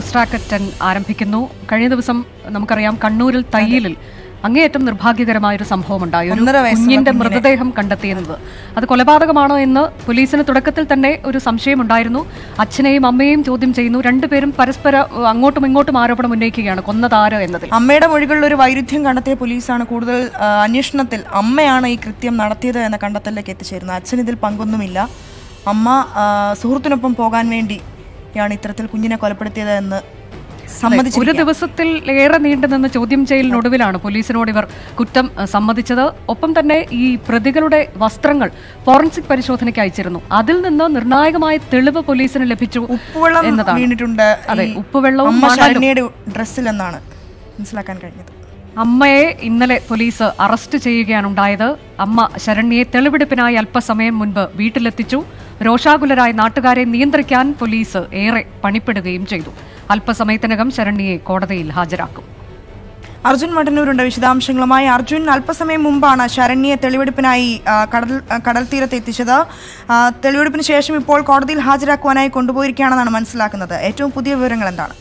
News track ten ആരംഭിക്കുന്നു കഴിഞ്ഞ ദിവസം നമുക്കറിയാം കണ്ണൂരിൽ തയ്യലിൽ അങ്ങേയറ്റം നിർഭാഗ്യകരമായ ഒരു സംഭവം ഉണ്ടായി ഒരു ഒന്നര വയസ്സുള്ള കുഞ്ഞിന്റെ കുഞ്ഞിനെ. മൃതദേഹം കണ്ടെത്തിയത് അത് കൊലപാതകമാണോ എന്ന് പോലീസിന് തുടക്കത്തിൽ തന്നെ ഒരു സംശയമുണ്ടായിരുന്നു അച്ഛനെയും അമ്മയെയും ചോദ്യം ചെയ്യുന്നു രണ്ടുപേരും പരസ്പര ഏഹ്, അങ്ങോട്ടും ഇങ്ങോട്ടും ആരോപണം ഉന്നയിക്കുകയാണ് കൊന്നതാര് എന്നതിൽ അമ്മയുടെ മൊഴികളിൽ ഒരു വൈരുദ്ധ്യം കണ്ടെത്തിയ പോലീസാണ് കൂടുതൽ ആ, അന്വേഷണത്തിൽ അമ്മയാണ് ഈ കൃത്യം നടത്തിയത് എന്ന കണ്ടെത്തലിലേക്ക് എത്തിച്ചേരുന്നത് അച്ഛൻ ഇതിൽ പങ്കൊന്നുമില്ല അമ്മ ആ, സുഹൃത്തിനൊപ്പം പോകാൻ വേണ്ടിയാണ് ഇത്തരത്തിൽ കുഞ്ഞിനെ കൊലപ്പെടുത്തിയത് എന്ന് ഒരു സമ്മതിച്ചിരിക്കുകയാണ് ദിവസത്തിൽ ഏറെ നീണ്ടുനിന്ന ചോദ്യം ചെയ്യലിനൊടുവിലാണ് പോലീസിനോട് ഇവർ കുറ്റം അഹ്, സമ്മതിച്ചത് ഒപ്പം തന്നെ ഈ പ്രതികളുടെ വസ്ത്രങ്ങൾ ഫോറൻസിക് പരിശോധനയ്ക്ക് അയച്ചിരുന്നു അതിൽ നിന്ന് നിർണായകമായ തെളിവ് പോലീസിന് ലഭിച്ചു ഉപ്പുവെള്ളം എന്നതാണ്. വീണിട്ടുണ്ട് അതെ, ഈ ഉപ്പുവെള്ളവും അമ്മ മണലും. ശരണ്യയുടെ ഡ്രസ്സിൽ എന്നാണ് മനസ്സിലാക്കാൻ കഴിഞ്ഞത് അമ്മയെ ഇന്നലെ പോലീസ് അറസ്റ്റ് ചെയ്യുകയാണ് ഉണ്ടായത് അമ്മ ശരണ്യയെ തെളിവെടുപ്പിനായി അല്പസമയം മുൻപ് വീട്ടിലെത്തിച്ചു രോഷാകുലരായ നാട്ടുകാരെ നിയന്ത്രിക്കാൻ പോലീസ് ഏറെ പണിപ്പെടുകയും ചെയ്തു അല്പസമയത്തിനകം ശരണ്യയെ കോടതിയിൽ ഹാജരാക്കും അർജുൻ മട്ടന്നൂരുണ്ട് വിശദാംശങ്ങളുമായി അർജുൻ അല്പസമയം മുമ്പാണ് ശരണ്യെ തെളിവെടുപ്പിനായി ആ, കടൽ ആ, കടൽ തീരത്ത് എത്തിച്ചത് ആ, തെളിവെടുപ്പിന് ശേഷം ഇപ്പോൾ കോടതിയിൽ ഹാജരാക്കുവാനായി കൊണ്ടുപോയിരിക്കുകയാണെന്നാണ് മനസ്സിലാക്കുന്നത് ഏറ്റവും പുതിയ വിവരങ്ങൾ എന്താണ്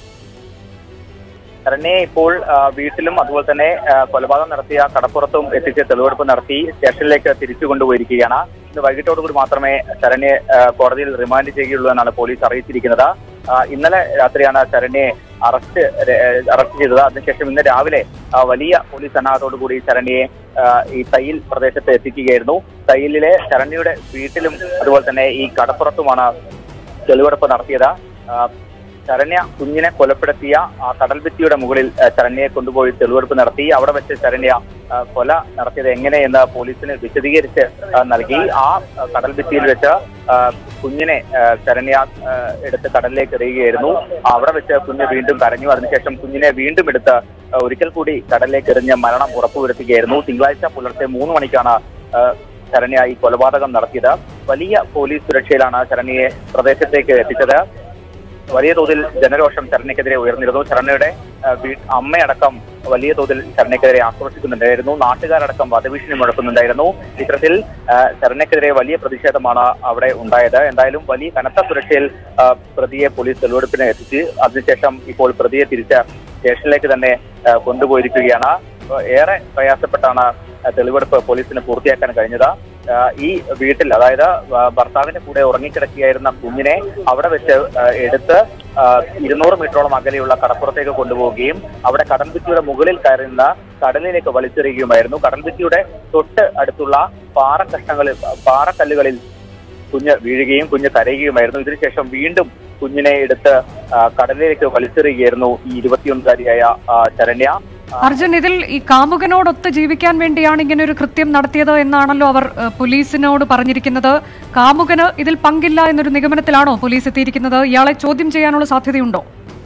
ശരണ്യെ ഇപ്പോൾ ആ, വീട്ടിലും അതുപോലെ തന്നെ ആ, കൊലപാതകം നടത്തിയ കടപ്പുറത്തും എത്തിച്ച് തെളിവെടുപ്പ് നടത്തി സ്റ്റേഷനിലേക്ക് തിരിച്ചു കൊണ്ടുപോയിരിക്കുകയാണ് ഇന്ന് വൈകിട്ടോടുകൂടി മാത്രമേ ശരണ്യെ ആ, കോടതിയിൽ റിമാൻഡ് ചെയ്യുകയുള്ളൂ എന്നാണ് പോലീസ് അറിയിച്ചിരിക്കുന്നത് ആ, ഇന്നലെ രാത്രിയാണ് ശരണ്യെ അറസ്റ്റ് രെ- അറസ്റ്റ് ചെയ്തത് അതിനുശേഷം ഇന്ന് രാവിലെ ആ, വലിയ പോലീസ് സന്നാഹത്തോടു കൂടി ശരണ്യെ ആ, ഈ തയ്യിൽ പ്രദേശത്ത് എത്തിക്കുകയായിരുന്നു തയ്യിലിലെ ശരണ്യയുടെ വീട്ടിലും അതുപോലെ തന്നെ ഈ കടപ്പുറത്തുമാണ് തെളിവെടുപ്പ് നടത്തിയത് ആ, ശരണ്യ കുഞ്ഞിനെ കൊലപ്പെടുത്തിയ ആ കടൽഭിത്തിയുടെ മുകളിൽ ആ, ശരണ്യയെ കൊണ്ടുപോയി തെളിവെടുപ്പ് നടത്തി അവിടെ വെച്ച് ശരണ്യ ആ, കൊല നടത്തിയത് എങ്ങനെയെന്ന് പോലീസിന് വിശദീകരിച്ച് ആ, നൽകി ആ ആ, കടൽഭിത്തിയിൽ വെച്ച് ആ, കുഞ്ഞിനെ ആ, ശരണ്യ ആ, എടുത്ത് കടലിലേക്ക് എറിയുകയായിരുന്നു അവിടെ വെച്ച് കുഞ്ഞ് വീണ്ടും കരഞ്ഞു അതിനുശേഷം കുഞ്ഞിനെ വീണ്ടും എടുത്ത് ആ, ഒരിക്കൽ കൂടി കടലിലേക്ക് എറിഞ്ഞ് മരണം ഉറപ്പുവരുത്തുകയായിരുന്നു തിങ്കളാഴ്ച പുലർച്ചെ മൂന്ന് മണിക്കാണ് ആ, ശരണ്യ ഈ കൊലപാതകം നടത്തിയത് വലിയ പോലീസ് സുരക്ഷയിലാണ് ശരണ്യയെ പ്രദേശത്തേക്ക് എത്തിച്ചത് വലിയ തോതിൽ ജനരോഷം ശരണ്യക്കെതിരെ ഉയർന്നിരുന്നു ശരണ്യയുടെ ആ, വീ- അമ്മയടക്കം വലിയ തോതിൽ ശരണ്യക്കെതിരെ ആക്രോശിക്കുന്നുണ്ടായിരുന്നു നാട്ടുകാരടക്കം വധഭീഷണി മുഴക്കുന്നുണ്ടായിരുന്നു ഇത്തരത്തിൽ ആ, ശരണ്യക്കെതിരെ വലിയ പ്രതിഷേധമാണ് അവിടെ ഉണ്ടായത് എന്തായാലും വലിയ കനത്ത സുരക്ഷയിൽ ആ, പ്രതിയെ പോലീസ് തെളിവെടുപ്പിന് എത്തിച്ച് അതിനുശേഷം ഇപ്പോൾ പ്രതിയെ തിരിച്ച് സ്റ്റേഷനിലേക്ക് തന്നെ ആ, കൊണ്ടുപോയിരിക്കുകയാണ് അപ്പൊ ഏറെ പ്രയാസപ്പെട്ടാണ് ആ, തെളിവെടുപ്പ് പോലീസിന് പൂർത്തിയാക്കാൻ കഴിഞ്ഞത് ആ, ഈ വീട്ടിൽ അതായത് ആ, ഭർത്താവിന്റെ കൂടെ ഉറങ്ങിക്കിടക്കുകയായിരുന്ന കുഞ്ഞിനെ അവിടെ വെച്ച് ആ, എടുത്ത് ആ, ഇരുന്നൂറ് മീറ്ററോളം അകലെയുള്ള കടപ്പുറത്തേക്ക് കൊണ്ടുപോവുകയും അവിടെ കടൽഭിത്തിയുടെ മുകളിൽ കയറുന്ന കടലിലേക്ക് വലിച്ചെറിയുകയുമായിരുന്നു കടൽഭിത്തിയുടെ തൊട്ട് അടുത്തുള്ള പാറക്കഷ്ണങ്ങളിൽ പാറക്കല്ലുകളിൽ കുഞ്ഞ് വീഴുകയും കുഞ്ഞ് കരയുകയുമായിരുന്നു ഇതിനുശേഷം വീണ്ടും കുഞ്ഞിനെ എടുത്ത് ആ, കടലിലേക്ക് വലിച്ചെറിയുകയായിരുന്നു ഈ ഇരുപത്തിയൊന്നുകാരിയായ ആ, ശരണ്യ അർജുൻ ഇതിൽ ഈ കാമുകനോടൊത്ത് ജീവിക്കാൻ വേണ്ടിയാണ് ഇങ്ങനെ ഒരു കൃത്യം നടത്തിയത് എന്നാണല്ലോ അവർ ഏഹ്, പോലീസിനോട് പറഞ്ഞിരിക്കുന്നത് കാമുകന് ഇതിൽ പങ്കില്ല എന്നൊരു നിഗമനത്തിലാണോ പോലീസ് എത്തിയിരിക്കുന്നത് ഇയാളെ ചോദ്യം ചെയ്യാനുള്ള സാധ്യതയുണ്ടോ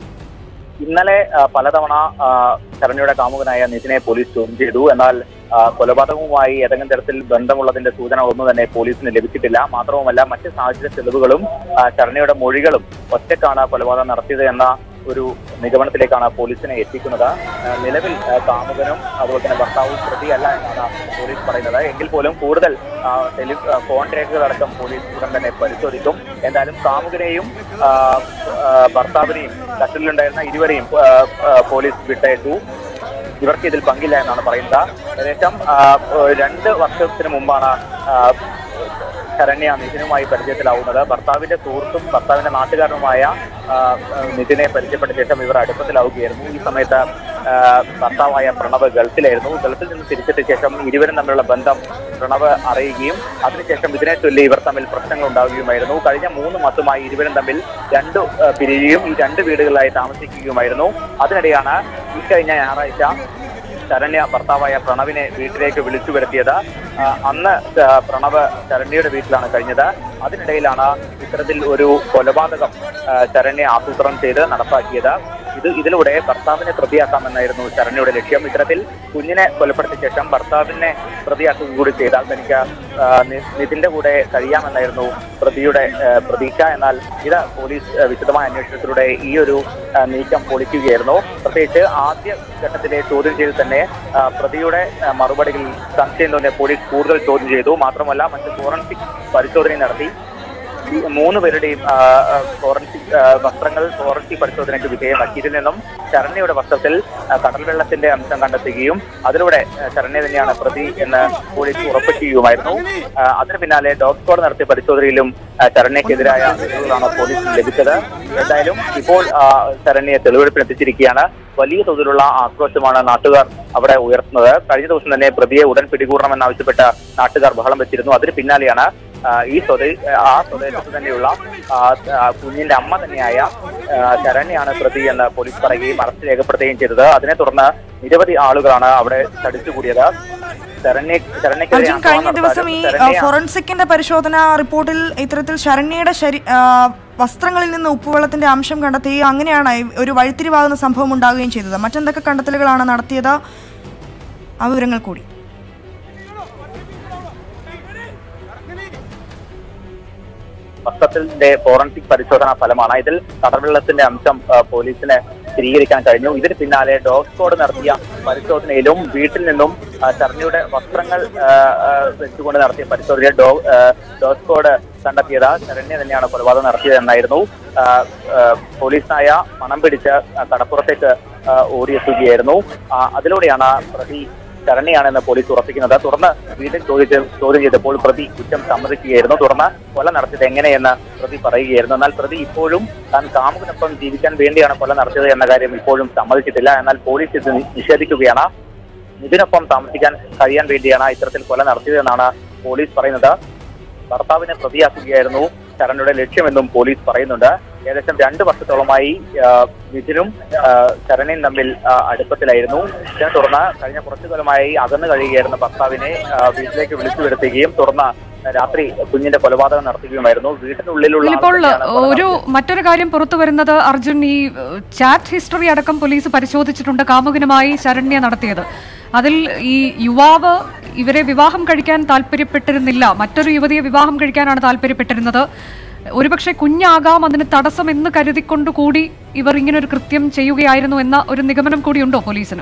ഇന്നലെ ആ, പലതവണ ആ, ശരണ്യയുടെ കാമുകനായ നിതിനെ പോലീസ് ചോദ്യം ചെയ്തു എന്നാൽ ആ, കൊലപാതകവുമായി ഏതെങ്കിലും തരത്തിൽ ബന്ധമുള്ളതിന്റെ സൂചന ഒന്നും തന്നെ പോലീസിന് ലഭിച്ചിട്ടില്ല മാത്രവുമല്ല മറ്റ് സാഹചര്യ തെളിവുകളും ആ, ശരണ്യയുടെ മൊഴികളും ഒറ്റക്കാണ് കൊലപാതകം നടത്തിയത് എന്ന ഒരു നിഗമനത്തിലേക്കാണ് പോലീസിനെ എത്തിക്കുന്നത് ആ, നിലവിൽ ആ, കാമുകനും അതുപോലെ തന്നെ ഭർത്താവും പ്രതിയല്ല എന്നാണ് പോലീസ് പറയുന്നത് എങ്കിൽ പോലും കൂടുതൽ ആ, ടെലി ആ, ഫോൺ രേഖകളടക്കം പോലീസ് ഉടൻ തന്നെ പരിശോധിക്കും എന്തായാലും കാമുകനെയും ആ, ആ, ഭർത്താവിനെയും കസ്റ്റഡിയിലുണ്ടായിരുന്ന ഇരുവരെയും ആ, ആ, പോലീസ് വിട്ടയച്ചു ഇവർക്ക് ഇതിൽ പങ്കില്ല എന്നാണ് പറയുന്നത് ഏകദേശം ആ, രണ്ട് വർഷത്തിന് മുമ്പാണ് ആ, ശരണ്യ നിതിനുമായി പരിചയത്തിലാവുന്നത് ഭർത്താവിന്റെ സുഹൃത്തും ഭർത്താവിന്റെ നാട്ടുകാരനുമായ ആ, നിതിനെ പരിചയപ്പെട്ട ശേഷം ഇവർ അടുപ്പത്തിലാവുകയായിരുന്നു ഈ സമയത്ത് ആ, ഭർത്താവായ പ്രണവ് ഗൾഫിലായിരുന്നു ഗൾഫിൽ നിന്ന് തിരിച്ചെത്തിയ ശേഷം ഇരുവരും തമ്മിലുള്ള ബന്ധം പ്രണവ് അറിയുകയും അതിനുശേഷം ഇതിനെ ചൊല്ലി ഇവർ തമ്മിൽ പ്രശ്നങ്ങൾ ഉണ്ടാവുകയുമായിരുന്നു കഴിഞ്ഞ മൂന്ന് മാസമായി ഇരുവരും തമ്മിൽ രണ്ടു ആ, പിരിയുകയും ഈ രണ്ട് വീടുകളിലായി താമസിക്കുകയുമായിരുന്നു അതിനിടെയാണ് ഇക്കഴിഞ്ഞ ഞായറാഴ്ച ശരണ്യ ഭർത്താവായ പ്രണവിനെ വീട്ടിലേക്ക് വിളിച്ചു വരുത്തിയത് ആ, അന്ന് ആ, പ്രണവ് ശരണ്യയുടെ വീട്ടിലാണ് കഴിഞ്ഞത് അതിനിടയിലാണ് ഇത്തരത്തിൽ ഒരു കൊലപാതകം ആ, ശരണ്യ ആസൂത്രണം ചെയ്ത് നടപ്പാക്കിയത് ഇത് ഇതിലൂടെ ഭർത്താവിനെ പ്രതിയാക്കാമെന്നായിരുന്നു ശരണ്യയുടെ ലക്ഷ്യം ഇത്തരത്തിൽ കുഞ്ഞിനെ കൊലപ്പെടുത്തിയ ശേഷം ഭർത്താവിനെ പ്രതിയാക്കുക കൂടി ചെയ്താൽ തനിക്ക് ആ, നി- നിതിന്റെ കൂടെ കഴിയാമെന്നായിരുന്നു പ്രതിയുടെ ആ, പ്രതീക്ഷ എന്നാൽ ഇത് പോലീസ് ആ, വിശദമായ അന്വേഷണത്തിലൂടെ ഈ ഒരു ആ, നീക്കം പൊളിക്കുകയായിരുന്നു പ്രത്യേകിച്ച് ആദ്യ ഘട്ടത്തിലെ ചോദ്യം ചെയ്ത് തന്നെ ആ, പ്രതിയുടെ ആ, മറുപടിയിൽ സംശയം തോന്നിയ പോലീസ് കൂടുതൽ ചോദ്യം ചെയ്തു മാത്രമല്ല മറ്റ് ഫോറൻസിക് പരിശോധന നടത്തി ഈ മൂന്ന് പേരുടെയും ആ, ആ, ഫോറൻസിക് ആ, വസ്ത്രങ്ങൾ ഫോറൻസിക് പരിശോധനയ്ക്ക് വിധേയമാക്കി ഇതിൽ നിന്നും ശരണ്യയുടെ വസ്ത്രത്തിൽ ആ, കടൽ വെള്ളത്തിന്റെ അംശം കണ്ടെത്തുകയും അതിലൂടെ ആ, ശരണ്യ തന്നെയാണ് പ്രതി എന്ന് പോലീസ് ഉറപ്പിക്കുകയുമായിരുന്നു ആ, അതിന് പിന്നാലെ ഡോഗ് സ്ക്വാഡ് നടത്തിയ പരിശോധനയിലും ആ, ശരണ്യക്കെതിരായ തെളിവുകളാണ് പോലീസിന് ലഭിച്ചത് എന്തായാലും ഇപ്പോൾ ആ, ശരണ്യെ തെളിവെടുപ്പിന് എത്തിച്ചിരിക്കുകയാണ് വലിയ തോതിലുള്ള ആക്രോശമാണ് നാട്ടുകാർ അവിടെ ഉയർത്തുന്നത് കഴിഞ്ഞ ദിവസം തന്നെ പ്രതിയെ ഉടൻ പിടികൂടണമെന്നാവശ്യപ്പെട്ട് നാട്ടുകാർ ബഹളം വെച്ചിരുന്നു അതിന് പിന്നാലെയാണ് ആ, ഈ സ്വദേ ആ സ്വദേശത്ത് തന്നെയുള്ള ആ, ആ, കുഞ്ഞിന്റെ അമ്മ തന്നെയായ ആ, ശരണ്യാണ് പ്രതി എന്ന് പോലീസ് പറയുകയും അറസ്റ്റ് രേഖപ്പെടുത്തുകയും ചെയ്തത് അതിനെ തുടർന്ന് നിരവധി ആളുകളാണ് അവിടെ തടിച്ചുകൂടിയത് ശരണ്യ ശരണ്യക്കെതിരെ അർജുൻ കഴിഞ്ഞ ആക്രമണം ദിവസം ഈ നടത്താനും ആ, ശരണ്യ ഫോറൻസിക്കിന്റെ പരിശോധന റിപ്പോർട്ടിൽ ഇത്തരത്തിൽ ശരണ്യയുടെ ശരി ആ, വസ്ത്രങ്ങളിൽ നിന്ന് ഉപ്പുവെള്ളത്തിന്റെ അംശം കണ്ടെത്തുകയും അങ്ങനെയാണ് ഈ ഒരു വഴിത്തിരിവാകുന്ന സംഭവം ഉണ്ടാകുകയും ചെയ്തത് മറ്റെന്തൊക്കെ കണ്ടെത്തലുകളാണ് നടത്തിയത് ആ വിവരങ്ങൾ കൂടി വസ്ത്രത്തിന്റെ ഫോറൻസിക് പരിശോധനാ ഫലമാണ് ഇതിൽ കടൽവെള്ളത്തിന്റെ അംശം ആ, പോലീസിന് സ്ഥിരീകരിക്കാൻ കഴിഞ്ഞു ഇതിന് പിന്നാലെ ഡോഗ് സ്ക്വാഡ് നടത്തിയ പരിശോധനയിലും വീട്ടിൽ നിന്നും ആ, ശരണ്യയുടെ വസ്ത്രങ്ങൾ ആ, ആ, വെച്ചുകൊണ്ട് നടത്തിയ പരിശോധനയിൽ ഡോ ആ, ഡോഗ് സ്ക്വാഡ് കണ്ടെത്തിയത് ശരണ്യ തന്നെയാണ് കൊലപാതകം നടത്തിയതെന്നായിരുന്നു ആ, ആ, പോലീസിനായ പണം പിടിച്ച് ആ, കടപ്പുറത്തേക്ക് ആ, ഓടിയെത്തുകയായിരുന്നു ആ, അതിലൂടെയാണ് പ്രതി ശരണ്യാണെന്ന് പോലീസ് ഉറപ്പിക്കുന്നത് തുടർന്ന് വീട്ടിൽ ചോദിച്ച് ചോദ്യം ചെയ്തപ്പോൾ പ്രതി കുറ്റം സമ്മതിക്കുകയായിരുന്നു തുടർന്ന് കൊല നടത്തിയത് എങ്ങനെയെന്ന് പ്രതി പറയുകയായിരുന്നു എന്നാൽ പ്രതി ഇപ്പോഴും താൻ കാമുകനൊപ്പം ജീവിക്കാൻ വേണ്ടിയാണ് കൊല നടത്തിയത് എന്ന കാര്യം ഇപ്പോഴും സമ്മതിച്ചിട്ടില്ല എന്നാൽ പോലീസ് ഇത് നിഷേധിക്കുകയാണ് ഇതിനൊപ്പം താമസിക്കാൻ കഴിയാൻ വേണ്ടിയാണ് ഇത്തരത്തിൽ കൊല നടത്തിയതെന്നാണ് പോലീസ് പറയുന്നത് ഭർത്താവിനെ പ്രതിയാക്കുകയായിരുന്നു ശരണ്യയുടെ ലക്ഷ്യമെന്നും പോലീസ് പറയുന്നുണ്ട് ഏകദേശം രണ്ട് വർഷത്തോളമായി ആ, നിതിനും ആ, ശരണ്യയും തമ്മിൽ ആ, അടുപ്പത്തിലായിരുന്നു ഇതിനെ തുടർന്ന് കഴിഞ്ഞ കുറച്ചു കാലമായി അകന്നു കഴിയുകയായിരുന്ന ഭർത്താവിനെ ആ, വീട്ടിലേക്ക് വിളിച്ചു വരുത്തുകയും തുടർന്ന് രാത്രി കുഞ്ഞിന്റെ കൊലപാതകം നടത്തുകയുമായിരുന്നു വീട്ടിനുള്ളിലുള്ള ആൾ ഇപ്പോൾ തന്നെയാണ് കൊല ഒരു മറ്റൊരു കാര്യം പുറത്തു വരുന്നത് അർജുൻ ഈ ഏഹ്, ചാറ്റ് ഹിസ്റ്ററി അടക്കം പോലീസ് പരിശോധിച്ചിട്ടുണ്ട് കാമുകനുമായി ശരണ്യ നടത്തിയത് അതിൽ ഈ യുവാവ് ഇവരെ വിവാഹം കഴിക്കാൻ താല്പര്യപ്പെട്ടിരുന്നില്ല മറ്റൊരു യുവതിയെ വിവാഹം കഴിക്കാനാണ് താല്പര്യപ്പെട്ടിരുന്നത് ഒരുപക്ഷെ കുഞ്ഞാകാം അതിന് തടസ്സം എന്ന് കരുതിക്കൊണ്ട് കൂടി ഇവർ ഇങ്ങനെ ഒരു കൃത്യം ചെയ്യുകയായിരുന്നു എന്ന ഒരു നിഗമനം കൂടിയുണ്ടോ പോലീസിന്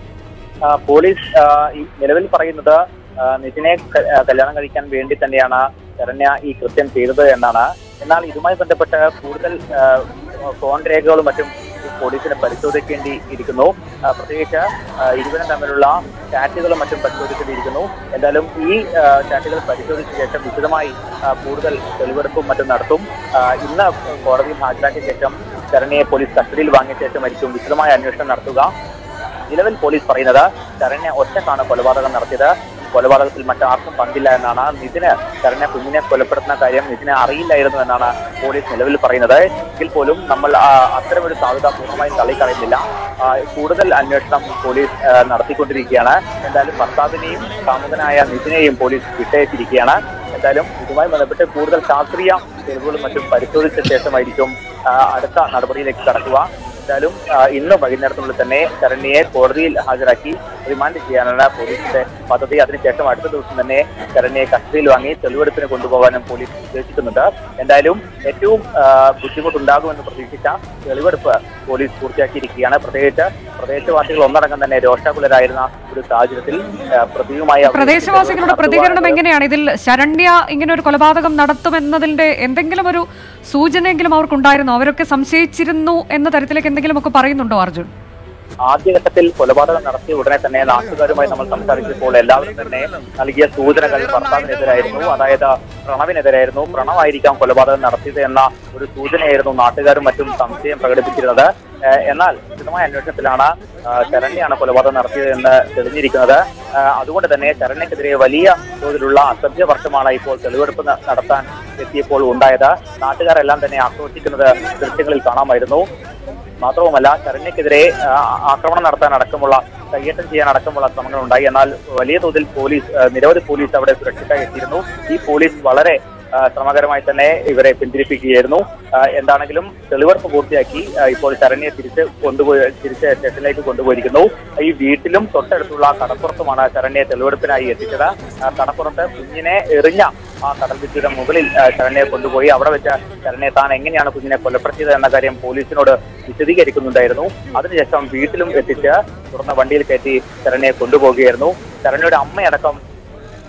ആ, പോലീസ് ആ, ഈ നിലവിൽ പറയുന്നത് ആ, നിതിനെ ക- ആ, കല്യാണം കഴിക്കാൻ വേണ്ടി തന്നെയാണ് ശരണ്യ ഈ കൃത്യം ചെയ്തത് എന്നാണ് എന്നാൽ ഇതുമായി ബന്ധപ്പെട്ട് കൂടുതൽ ആ, ഫോൺ രേഖകളും മറ്റും പോലീസിന് പരിശോധിക്കേണ്ടി ഇരിക്കുന്നു ആ, പ്രത്യേകിച്ച് ആ, ഇരുവരും തമ്മിലുള്ള ചാറ്റുകളും മറ്റും പരിശോധിക്കേണ്ടിയിരിക്കുന്നു എന്തായാലും ഈ ആ, ചാറ്റുകൾ പരിശോധിച്ച ശേഷം വിശദമായി ആ, കൂടുതൽ തെളിവെടുപ്പും മറ്റും നടത്തും ആ, ഇന്ന് കോടതിയിൽ ഹാജരാക്കിയ ശേഷം ശരണ്യയെ പോലീസ് കസ്റ്റഡിയിൽ വാങ്ങിയ ശേഷമായിരിക്കും വിശദമായ അന്വേഷണം നടത്തുക നിലവിൽ പോലീസ് പറയുന്നത് ശരണ്യ ഒറ്റക്കാണ് കൊലപാതകം നടത്തിയത് ഈ കൊലപാതകത്തിൽ മറ്റാർക്കും പങ്കില്ല എന്നാണ് നിതിന് ശരണ്യ കുഞ്ഞിനെ കൊലപ്പെടുത്തുന്ന കാര്യം നിതിനെ അറിയില്ലായിരുന്നു എന്നാണ് പോലീസ് നിലവിൽ പറയുന്നത് എങ്കിൽ പോലും നമ്മൾ ആ, അത്തരമൊരു സാധ്യത പൂർണ്ണമായും തള്ളിക്കളയുന്നില്ല ആ, കൂടുതൽ അന്വേഷണം പോലീസ് ആ, നടത്തിക്കൊണ്ടിരിക്കുകയാണ് എന്തായാലും ഭർത്താവിനെയും കാമുകനായ നിതിനെയും പോലീസ് വിട്ടയച്ചിരിക്കുകയാണ് എന്തായാലും ഇതുമായി ബന്ധപ്പെട്ട് കൂടുതൽ ശാസ്ത്രീയ തെളിവുകളും മറ്റും പരിശോധിച്ച ശേഷമായിരിക്കും ആ, അടുത്ത നടപടിയിലേക്ക് കടക്കുക എന്തായാലും ആ, ഇന്ന് വൈകുന്നേരത്തിനുള്ളിൽ തന്നെ ശരണ്യയെ കോടതിയിൽ ഹാജരാക്കി റിമാൻഡ് ചെയ്യാനാണ് പോലീസിന്റെ പദ്ധതി അതിനുശേഷം അടുത്ത ദിവസം തന്നെ ശരണ്യയെ കസ്റ്റഡിയിൽ വാങ്ങി തെളിവെടുപ്പിന് കൊണ്ടുപോകാനും പോലീസ് ഉദ്ദേശിക്കുന്നുണ്ട് എന്തായാലും ഏറ്റവും ആ, ബുദ്ധിമുട്ടുണ്ടാകുമെന്ന് പ്രതീക്ഷിച്ച തെളിവെടുപ്പ് പോലീസ് പൂർത്തിയാക്കിയിരിക്കുകയാണ് പ്രത്യേകിച്ച് പ്രദേശവാസികൾ ഒന്നടങ്കം തന്നെ രോഷാകുലരായിരുന്ന ഒരു സാഹചര്യത്തിൽ ആ, പ്രതിയുമായി അവർ പ്രദേശവാസികളുടെ പ്രതികരണം നടത്തുവാനുള്ള- എങ്ങനെയാണ് ഇതിൽ ശരണ്യ ഇങ്ങനെ ഒരു കൊലപാതകം നടത്തുമെന്നതിന്റെ എന്തെങ്കിലും ഒരു സൂചനയെങ്കിലും അവർക്കുണ്ടായിരുന്നു അവരൊക്കെ സംശയിച്ചിരുന്നു എന്ന തരത്തിലേക്ക് എന്തെങ്കിലും ഒക്കെ പറയുന്നുണ്ടോ അർജുൻ ആദ്യഘട്ടത്തിൽ കൊലപാതകം നടത്തിയ ഉടനെ തന്നെ നാട്ടുകാരുമായി നമ്മൾ സംസാരിച്ചപ്പോൾ എല്ലാവരും തന്നെ നൽകിയ സൂചനകൾ ഭർത്താവിനെതിരായിരുന്നു അതായത് പ്രണവിനെതിരായിരുന്നു പ്രണവായിരിക്കാം കൊലപാതകം നടത്തിയത് എന്ന ഒരു സൂചനയായിരുന്നു നാട്ടുകാരും മറ്റും സംശയം പ്രകടിപ്പിച്ചിരുന്നത് ഏഹ് എന്നാൽ വിശദമായ അന്വേഷണത്തിലാണ് ആഹ് ശരണ്യാണ് കൊലപാതകം നടത്തിയത് എന്ന് തെളിഞ്ഞിരിക്കുന്നത് ആഹ് അതുകൊണ്ട് തന്നെ ശരണ്യക്കെതിരെ വലിയ തോതിലുള്ള അസഭ്യവർഷമാണ് ഇപ്പോൾ തെളിവെടുപ്പ് ന- നടത്താൻ എത്തിയപ്പോൾ ഉണ്ടായത് നാട്ടുകാരെല്ലാം തന്നെ ആക്രോശിക്കുന്നത് ദൃശ്യങ്ങളിൽ കാണാമായിരുന്നു മാത്രവുമല്ല ശരണ്യക്കെതിരെ ആ, ആക്രമണം നടത്താൻ അടക്കമുള്ള കയ്യേറ്റം ചെയ്യാൻ അടക്കമുള്ള ശ്രമങ്ങൾ ഉണ്ടായി എന്നാൽ വലിയ തോതിൽ പോലീസ് ആ, നിരവധി പോലീസ് അവിടെ സുരക്ഷിതമായി എത്തിയിരുന്നു ഈ പോലീസ് വളരെ ആ, ശ്രമകരമായി തന്നെ ഇവരെ പിന്തിരിപ്പിക്കുകയായിരുന്നു ആ, എന്താണെങ്കിലും തെളിവെടുപ്പ് പൂർത്തിയാക്കി ആ, ഇപ്പോൾ ശരണ്യെ തിരിച്ച് കൊണ്ടുപോയി തിരിച്ച് സ്റ്റേഷനിലേക്ക് കൊണ്ടുപോയിരിക്കുന്നു ഈ വീട്ടിലും തൊട്ടടുത്തുള്ള കടപ്പുറത്തുമാണ് ശരണ്യെ തെളിവെടുപ്പിനായി എത്തിച്ചത് ആ, കടപ്പുറത്ത് കുഞ്ഞിനെ എറിഞ്ഞ ആ കടൽ ഭിത്തിയുടെ മുകളിൽ ആ, ശരണ്യെ കൊണ്ടുപോയി അവിടെ വെച്ച് ശരണ്യെ താൻ എങ്ങനെയാണ് കുഞ്ഞിനെ കൊലപ്പെടുത്തിയത് എന്ന കാര്യം പോലീസിനോട് വിശദീകരിക്കുന്നുണ്ടായിരുന്നു അതിനുശേഷം വീട്ടിലും എത്തിച്ച് തുടർന്ന് വണ്ടിയിൽ കയറ്റി ശരണ്യെ കൊണ്ടുപോവുകയായിരുന്നു ശരണ്യയുടെ അമ്മയടക്കം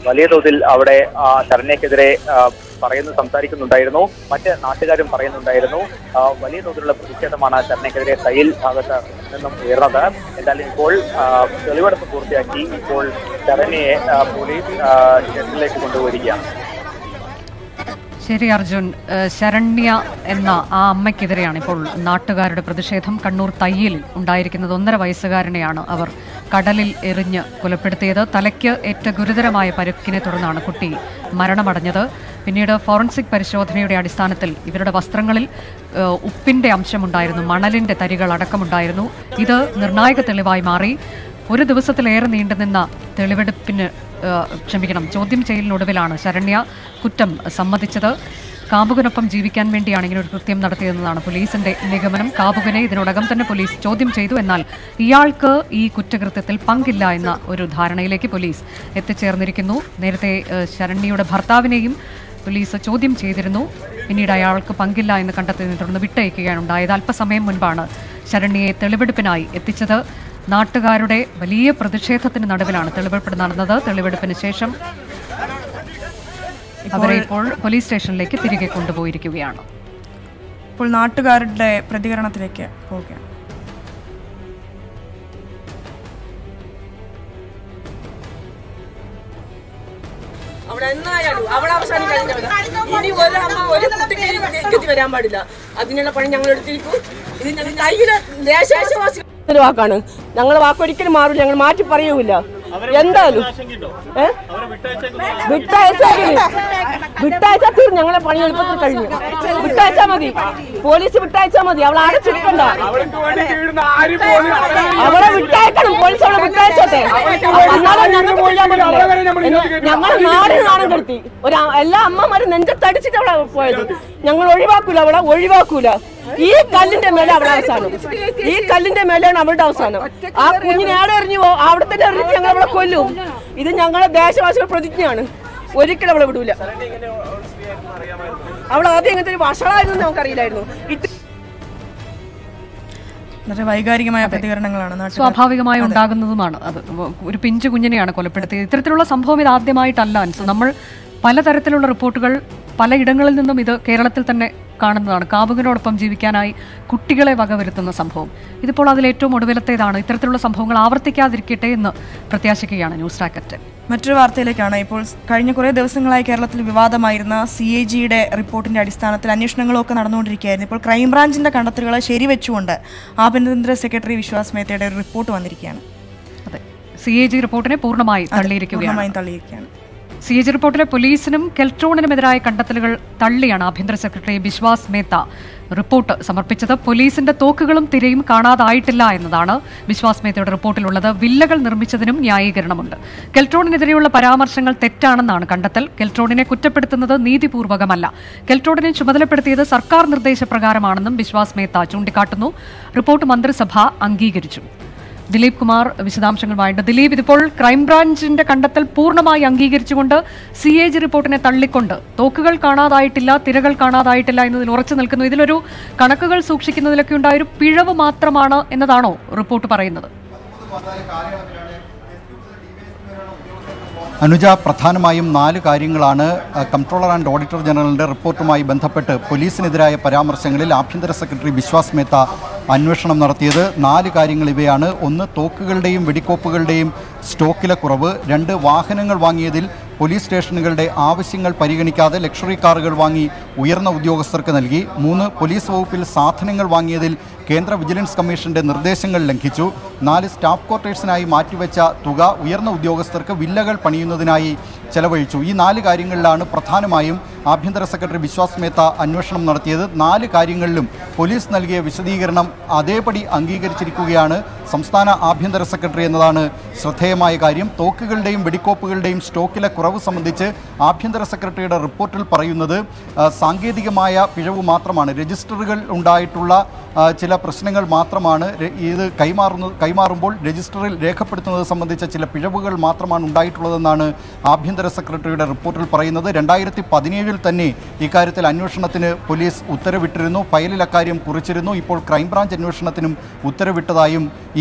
വലിയ തോതിൽ അവിടെ ആ, ശരണ്യക്കെതിരെ ആ, പറയുന്നു സംസാരിക്കുന്നുണ്ടായിരുന്നു മറ്റ് നാട്ടുകാരും പറയുന്നുണ്ടായിരുന്നു ആ, വലിയ തോതിലുള്ള പ്രതിഷേധമാണ് ശരണ്യക്കെതിരെ തയ്യൽ ഭാഗത്ത് നിന്നും ഉയർന്നത് എന്തായാലും ഇപ്പോൾ ആ, തെളിവെടുപ്പ് പൂർത്തിയാക്കി ഇപ്പോൾ ശരണ്യയെ ആ, പോലീസ് ആ, സ്റ്റേഷനിലേക്ക് കൊണ്ടുപോയിരിക്കുകയാണ് ശരി അർജുൻ ഏഹ് ശരണ്യ എന്ന ആ അമ്മയ്ക്കെതിരെയാണ് ഇപ്പോൾ നാട്ടുകാരുടെ പ്രതിഷേധം കണ്ണൂർ തയ്യലിൽ ഉണ്ടായിരിക്കുന്നത് ഒന്നര വയസ്സുകാരനെയാണ് അവർ കടലിൽ എറിഞ്ഞ് കൊലപ്പെടുത്തിയത് തലയ്ക്ക് ഏറ്റ ഗുരുതരമായ പരുക്കിനെ തുടർന്നാണ് കുട്ടി മരണമടഞ്ഞത് പിന്നീട് ഫോറൻസിക് പരിശോധനയുടെ അടിസ്ഥാനത്തിൽ ഇവരുടെ വസ്ത്രങ്ങളിൽ ഏഹ് ഉപ്പിന്റെ അംശമുണ്ടായിരുന്നു മണലിന്റെ തരികൾ അടക്കമുണ്ടായിരുന്നു ഇത് നിർണായക തെളിവായി മാറി ഒരു ദിവസത്തിലേറെ നീണ്ടുനിന്ന തെളിവെടുപ്പിന് ഏഹ് ക്ഷമിക്കണം ചോദ്യം ചെയ്യലിനൊടുവിലാണ് ശരണ്യ കുറ്റം സമ്മതിച്ചത് കാമുകനൊപ്പം ജീവിക്കാൻ വേണ്ടിയാണ് ഇങ്ങനെ ഒരു കൃത്യം നടത്തിയതെന്നാണ് പോലീസിന്റെ നിഗമനം കാമുകനെ ഇതിനോടകം തന്നെ പോലീസ് ചോദ്യം ചെയ്തു എന്നാൽ ഇയാൾക്ക് ഈ കുറ്റകൃത്യത്തിൽ പങ്കില്ല എന്ന ഒരു ധാരണയിലേക്ക് പോലീസ് എത്തിച്ചേർന്നിരിക്കുന്നു നേരത്തെ ഏഹ് ശരണ്യയുടെ ഭർത്താവിനെയും പോലീസ് ചോദ്യം ചെയ്തിരുന്നു പിന്നീട് അയാൾക്ക് പങ്കില്ല എന്ന് കണ്ടെത്തിയതിനെ തുടർന്ന് വിട്ടയക്കുകയാണ് ഉണ്ടായത് അല്പസമയം മുൻപാണ് ശരണ്യയെ തെളിവെടുപ്പിനായി എത്തിച്ചത് നാട്ടുകാരുടെ വലിയ പ്രതിഷേധത്തിന് നടുവിലാണ് തെളിവെടുപ്പ് നടന്നത് തെളിവെടുപ്പിന് ശേഷം അവരെ ഇപ്പോൾ പോലീസ് സ്റ്റേഷനിലേക്ക് തിരികെ കൊണ്ടുപോയിരിക്കുകയാണ് ഇപ്പോൾ നാട്ടുകാരുടെ പ്രതികരണത്തിലേക്ക് പോവുകയാണ് അവിടെ എന്നായാലും അവിടെ അവസാനം കഴിഞ്ഞവരാ ഇനി ഒരു അമ്മ ഒരു കുട്ടിക്ക് ഗതി വരാൻ പാടില്ല അതിനുള്ള പണി ഞങ്ങൾ എടുത്തിരിക്കും ഇത് ഞങ്ങൾ കയ്യില് ദേശവാസി വാക്കാണ് ഞങ്ങൾ വാക്കൊരിക്കലും മാറില്ല ഞങ്ങൾ മാറ്റി പറയൂല എന്തായാലും ഏ? വിട്ടയച്ചാൽ വിട്ടയച്ചാൽ തീർന്നു ഞങ്ങളെ പണി എളുപ്പത്തിൽ കഴിഞ്ഞു വിട്ടയച്ചാ മതി പോലീസ് വിട്ടയച്ചാ മതി അവളെ അടച്ചിരിക്കണ്ട അവളെ വിട്ടയക്കണം പോലീസ് അവളെ വിട്ടയച്ചോട്ടെ എന്നാലേ ഞങ്ങൾക്ക് ചെയ്യാൻ പറ്റില്ല ഞങ്ങൾ നാടിന് നാണം കെടുത്തി ഒരു അ- എല്ലാ അമ്മമാരും നെഞ്ചത്തടിച്ചിട്ട് അവളെ പോയത് ഞങ്ങൾ ഒഴിവാക്കൂല അവളെ ഒഴിവാക്കൂല ഈ കല്ലിന്റെ മേലെ അവളെ അവസാനം ഈ കല്ലിന്റെ മേലെയാണ് അവളുടെ അവസാനം ആ കുഞ്ഞിനെ ഏടെ എറിഞ്ഞു പോ അവിടെ തന്നെ എറിഞ്ഞ് ഞങ്ങൾ അവളെ കൊല്ലും ഇത് ഞങ്ങളുടെ ദേശവാസികളുടെ പ്രതിജ്ഞയാണ് ഒരിക്കലും അവളെ വിടൂല അവൾ ആദ്യം ഇങ്ങനത്തെ ഒരു വഷളായിരുന്നു നമുക്കറിയില്ലായിരുന്നു ഇത് വളരെ വൈകാരികമായ പ്രതികരണങ്ങളാണ് നാട്ടുകാർ സ്വാഭാവികമായി ഉണ്ടാകുന്നതുമാണ് അത് ഒരു പിഞ്ചു കുഞ്ഞിനെയാണ് കൊലപ്പെടുത്തിയത് ഇത്തരത്തിലുള്ള സംഭവം ഇത് ആദ്യമായിട്ടല്ല അൻസു നമ്മൾ പലതരത്തിലുള്ള റിപ്പോർട്ടുകൾ പലയിടങ്ങളിൽ നിന്നും ഇത് കേരളത്തിൽ തന്നെ കാണുന്നതാണ് കാമുകനോടൊപ്പം ജീവിക്കാനായി കുട്ടികളെ വകവരുത്തുന്ന സംഭവം ഇതിപ്പോൾ അതിൽ ഏറ്റവും ഒടുവിലത്തേതാണ് ഇത്തരത്തിലുള്ള സംഭവങ്ങൾ ആവർത്തിക്കാതിരിക്കട്ടെ എന്ന് പ്രത്യാശിക്കുകയാണ് ന്യൂസ് ടാക്കറ്റ് മറ്റൊരു വാർത്തയിലേക്കാണ് ഇപ്പോൾ സ് കഴിഞ്ഞ കുറേ ദിവസങ്ങളായി കേരളത്തിൽ വിവാദമായിരുന്ന സി എ ജിയുടെ റിപ്പോർട്ടിന്റെ അടിസ്ഥാനത്തിൽ അന്വേഷണങ്ങളൊക്കെ നടന്നുകൊണ്ടിരിക്കുകയായിരുന്നു ഇപ്പോൾ ക്രൈംബ്രാഞ്ചിന്റെ കണ്ടെത്തലുകളെ ശരിവെച്ചുകൊണ്ട് ആഭ്യന്തര സെക്രട്ടറി വിശ്വാസ് മേത്തയുടെ ഒരു റിപ്പോർട്ട് വന്നിരിക്കുകയാണ് അതെ സി എ ജി റിപ്പോർട്ടിനെ പൂർണ്ണമായി തള്ളിയിരിക്കുകയാണ് പൂർണ്ണമായും തള്ളിയിരിക്കുകയാണ് സി എ ജി റിപ്പോർട്ടിലെ പോലീസിനും കെൽട്രോണിനുമെതിരായ കണ്ടെത്തലുകൾ തള്ളിയാണ് ആഭ്യന്തര സെക്രട്ടറി ബിശ്വാസ് മേത്ത റിപ്പോർട്ട് സമർപ്പിച്ചത് പോലീസിന്റെ തോക്കുകളും തിരയും കാണാതായിട്ടില്ല എന്നതാണ് ബിശ്വാസ് മേത്തയുടെ റിപ്പോർട്ടിലുള്ളത് വില്ലകൾ നിർമ്മിച്ചതിനും ന്യായീകരണമുണ്ട് കെൽട്രോണിനെതിരെയുള്ള പരാമർശങ്ങൾ തെറ്റാണെന്നാണ് കണ്ടെത്തൽ കെൽട്രോണിനെ കുറ്റപ്പെടുത്തുന്നത് നീതിപൂർവകമല്ല കെൽട്രോണിനെ ചുമതലപ്പെടുത്തിയത് സർക്കാർ നിർദ്ദേശപ്രകാരമാണെന്നും ബിശ്വാസ് മേത്ത ചൂണ്ടിക്കാട്ടുന്നു റിപ്പോർട്ട് മന്ത്രിസഭ അംഗീകരിച്ചു ദിലീപ് കുമാർ വിശദാംശങ്ങളുമായിട്ട് ദിലീപ് ഇതിപ്പോൾ ക്രൈംബ്രാഞ്ചിന്റെ കണ്ടെത്തൽ പൂർണ്ണമായി അംഗീകരിച്ചുകൊണ്ട് സി എ ജി റിപ്പോർട്ടിനെ തള്ളിക്കൊണ്ട് തോക്കുകൾ കാണാതായിട്ടില്ല തിരകൾ കാണാതായിട്ടില്ല എന്നതിൽ ഉറച്ചു നിൽക്കുന്നു ഇതിലൊരു കണക്കുകൾ സൂക്ഷിക്കുന്നതിലൊക്കെ ഉണ്ടായ ഒരു പിഴവ് മാത്രമാണ് എന്നതാണോ റിപ്പോർട്ട് പറയുന്നത് അനുജ പ്രധാനമായും നാല് കാര്യങ്ങളാണ് അഹ്, കംട്രോളർ ആൻഡ് ഓഡിറ്റർ ജനറലിന്റെ റിപ്പോർട്ടുമായി ബന്ധപ്പെട്ട് പോലീസിനെതിരായ പരാമർശങ്ങളിൽ ആഭ്യന്തര സെക്രട്ടറി വിശ്വാസ് മേത്ത അന്വേഷണം നടത്തിയത് നാല് കാര്യങ്ങൾ ഇവയാണ് ഒന്ന് തോക്കുകളുടെയും വെടിക്കോപ്പുകളുടെയും സ്റ്റോക്കിലെ കുറവ് രണ്ട് വാഹനങ്ങൾ വാങ്ങിയതിൽ പോലീസ് സ്റ്റേഷനുകളുടെ ആവശ്യങ്ങൾ പരിഗണിക്കാതെ ലക്ഷറി കാറുകൾ വാങ്ങി ഉയർന്ന ഉദ്യോഗസ്ഥർക്ക് നൽകി മൂന്ന് പോലീസ് വകുപ്പിൽ സാധനങ്ങൾ വാങ്ങിയതിൽ കേന്ദ്ര വിജിലൻസ് കമ്മീഷന്റെ നിർദ്ദേശങ്ങൾ ലംഘിച്ചു നാല് സ്റ്റാഫ് ക്വാർട്ടേഴ്സിനായി മാറ്റിവെച്ച തുക ഉയർന്ന ഉദ്യോഗസ്ഥർക്ക് വില്ലകൾ പണിയുന്നതിനായി ചെലവഴിച്ചു ഈ നാല് കാര്യങ്ങളിലാണ് പ്രധാനമായും ആഭ്യന്തര സെക്രട്ടറി വിശ്വാസ് മേത്ത അന്വേഷണം നടത്തിയത് നാല് കാര്യങ്ങളിലും പോലീസ് നൽകിയ വിശദീകരണം അതേപടി അംഗീകരിച്ചിരിക്കുകയാണ് സംസ്ഥാന ആഭ്യന്തര സെക്രട്ടറി എന്നതാണ് ശ്രദ്ധേയമായ കാര്യം തോക്കുകളുടെയും വെടിക്കോപ്പുകളുടെയും സ്റ്റോക്കിലെ കുറവ് സംബന്ധിച്ച് ആഭ്യന്തര സെക്രട്ടറിയുടെ റിപ്പോർട്ടിൽ പറയുന്നത് ആ, സാങ്കേതികമായ പിഴവ് മാത്രമാണ് രജിസ്റ്ററുകൾ ഉണ്ടായിട്ടുള്ള ആ, ചില പ്രശ്നങ്ങൾ മാത്രമാണ് ര- ഇത് കൈമാറുന്ന കൈമാറുമ്പോൾ രജിസ്റ്ററിൽ രേഖപ്പെടുത്തുന്നത് സംബന്ധിച്ച ചില പിഴവുകൾ മാത്രമാണ് ഉണ്ടായിട്ടുള്ളതെന്നാണ് ആഭ്യന്തര സെക്രട്ടറിയുടെ റിപ്പോർട്ടിൽ പറയുന്നത് രണ്ടായിരത്തി പതിനേഴിൽ തന്നെ ഇക്കാര്യത്തിൽ അന്വേഷണത്തിന് പോലീസ് ഉത്തരവിട്ടിരുന്നു ഫയലിൽ അക്കാര്യം കുറിച്ചിരുന്നു ഇപ്പോൾ ക്രൈംബ്രാഞ്ച് അന്വേഷണത്തിനും ഉത്തരവിട്ടതായും ഈ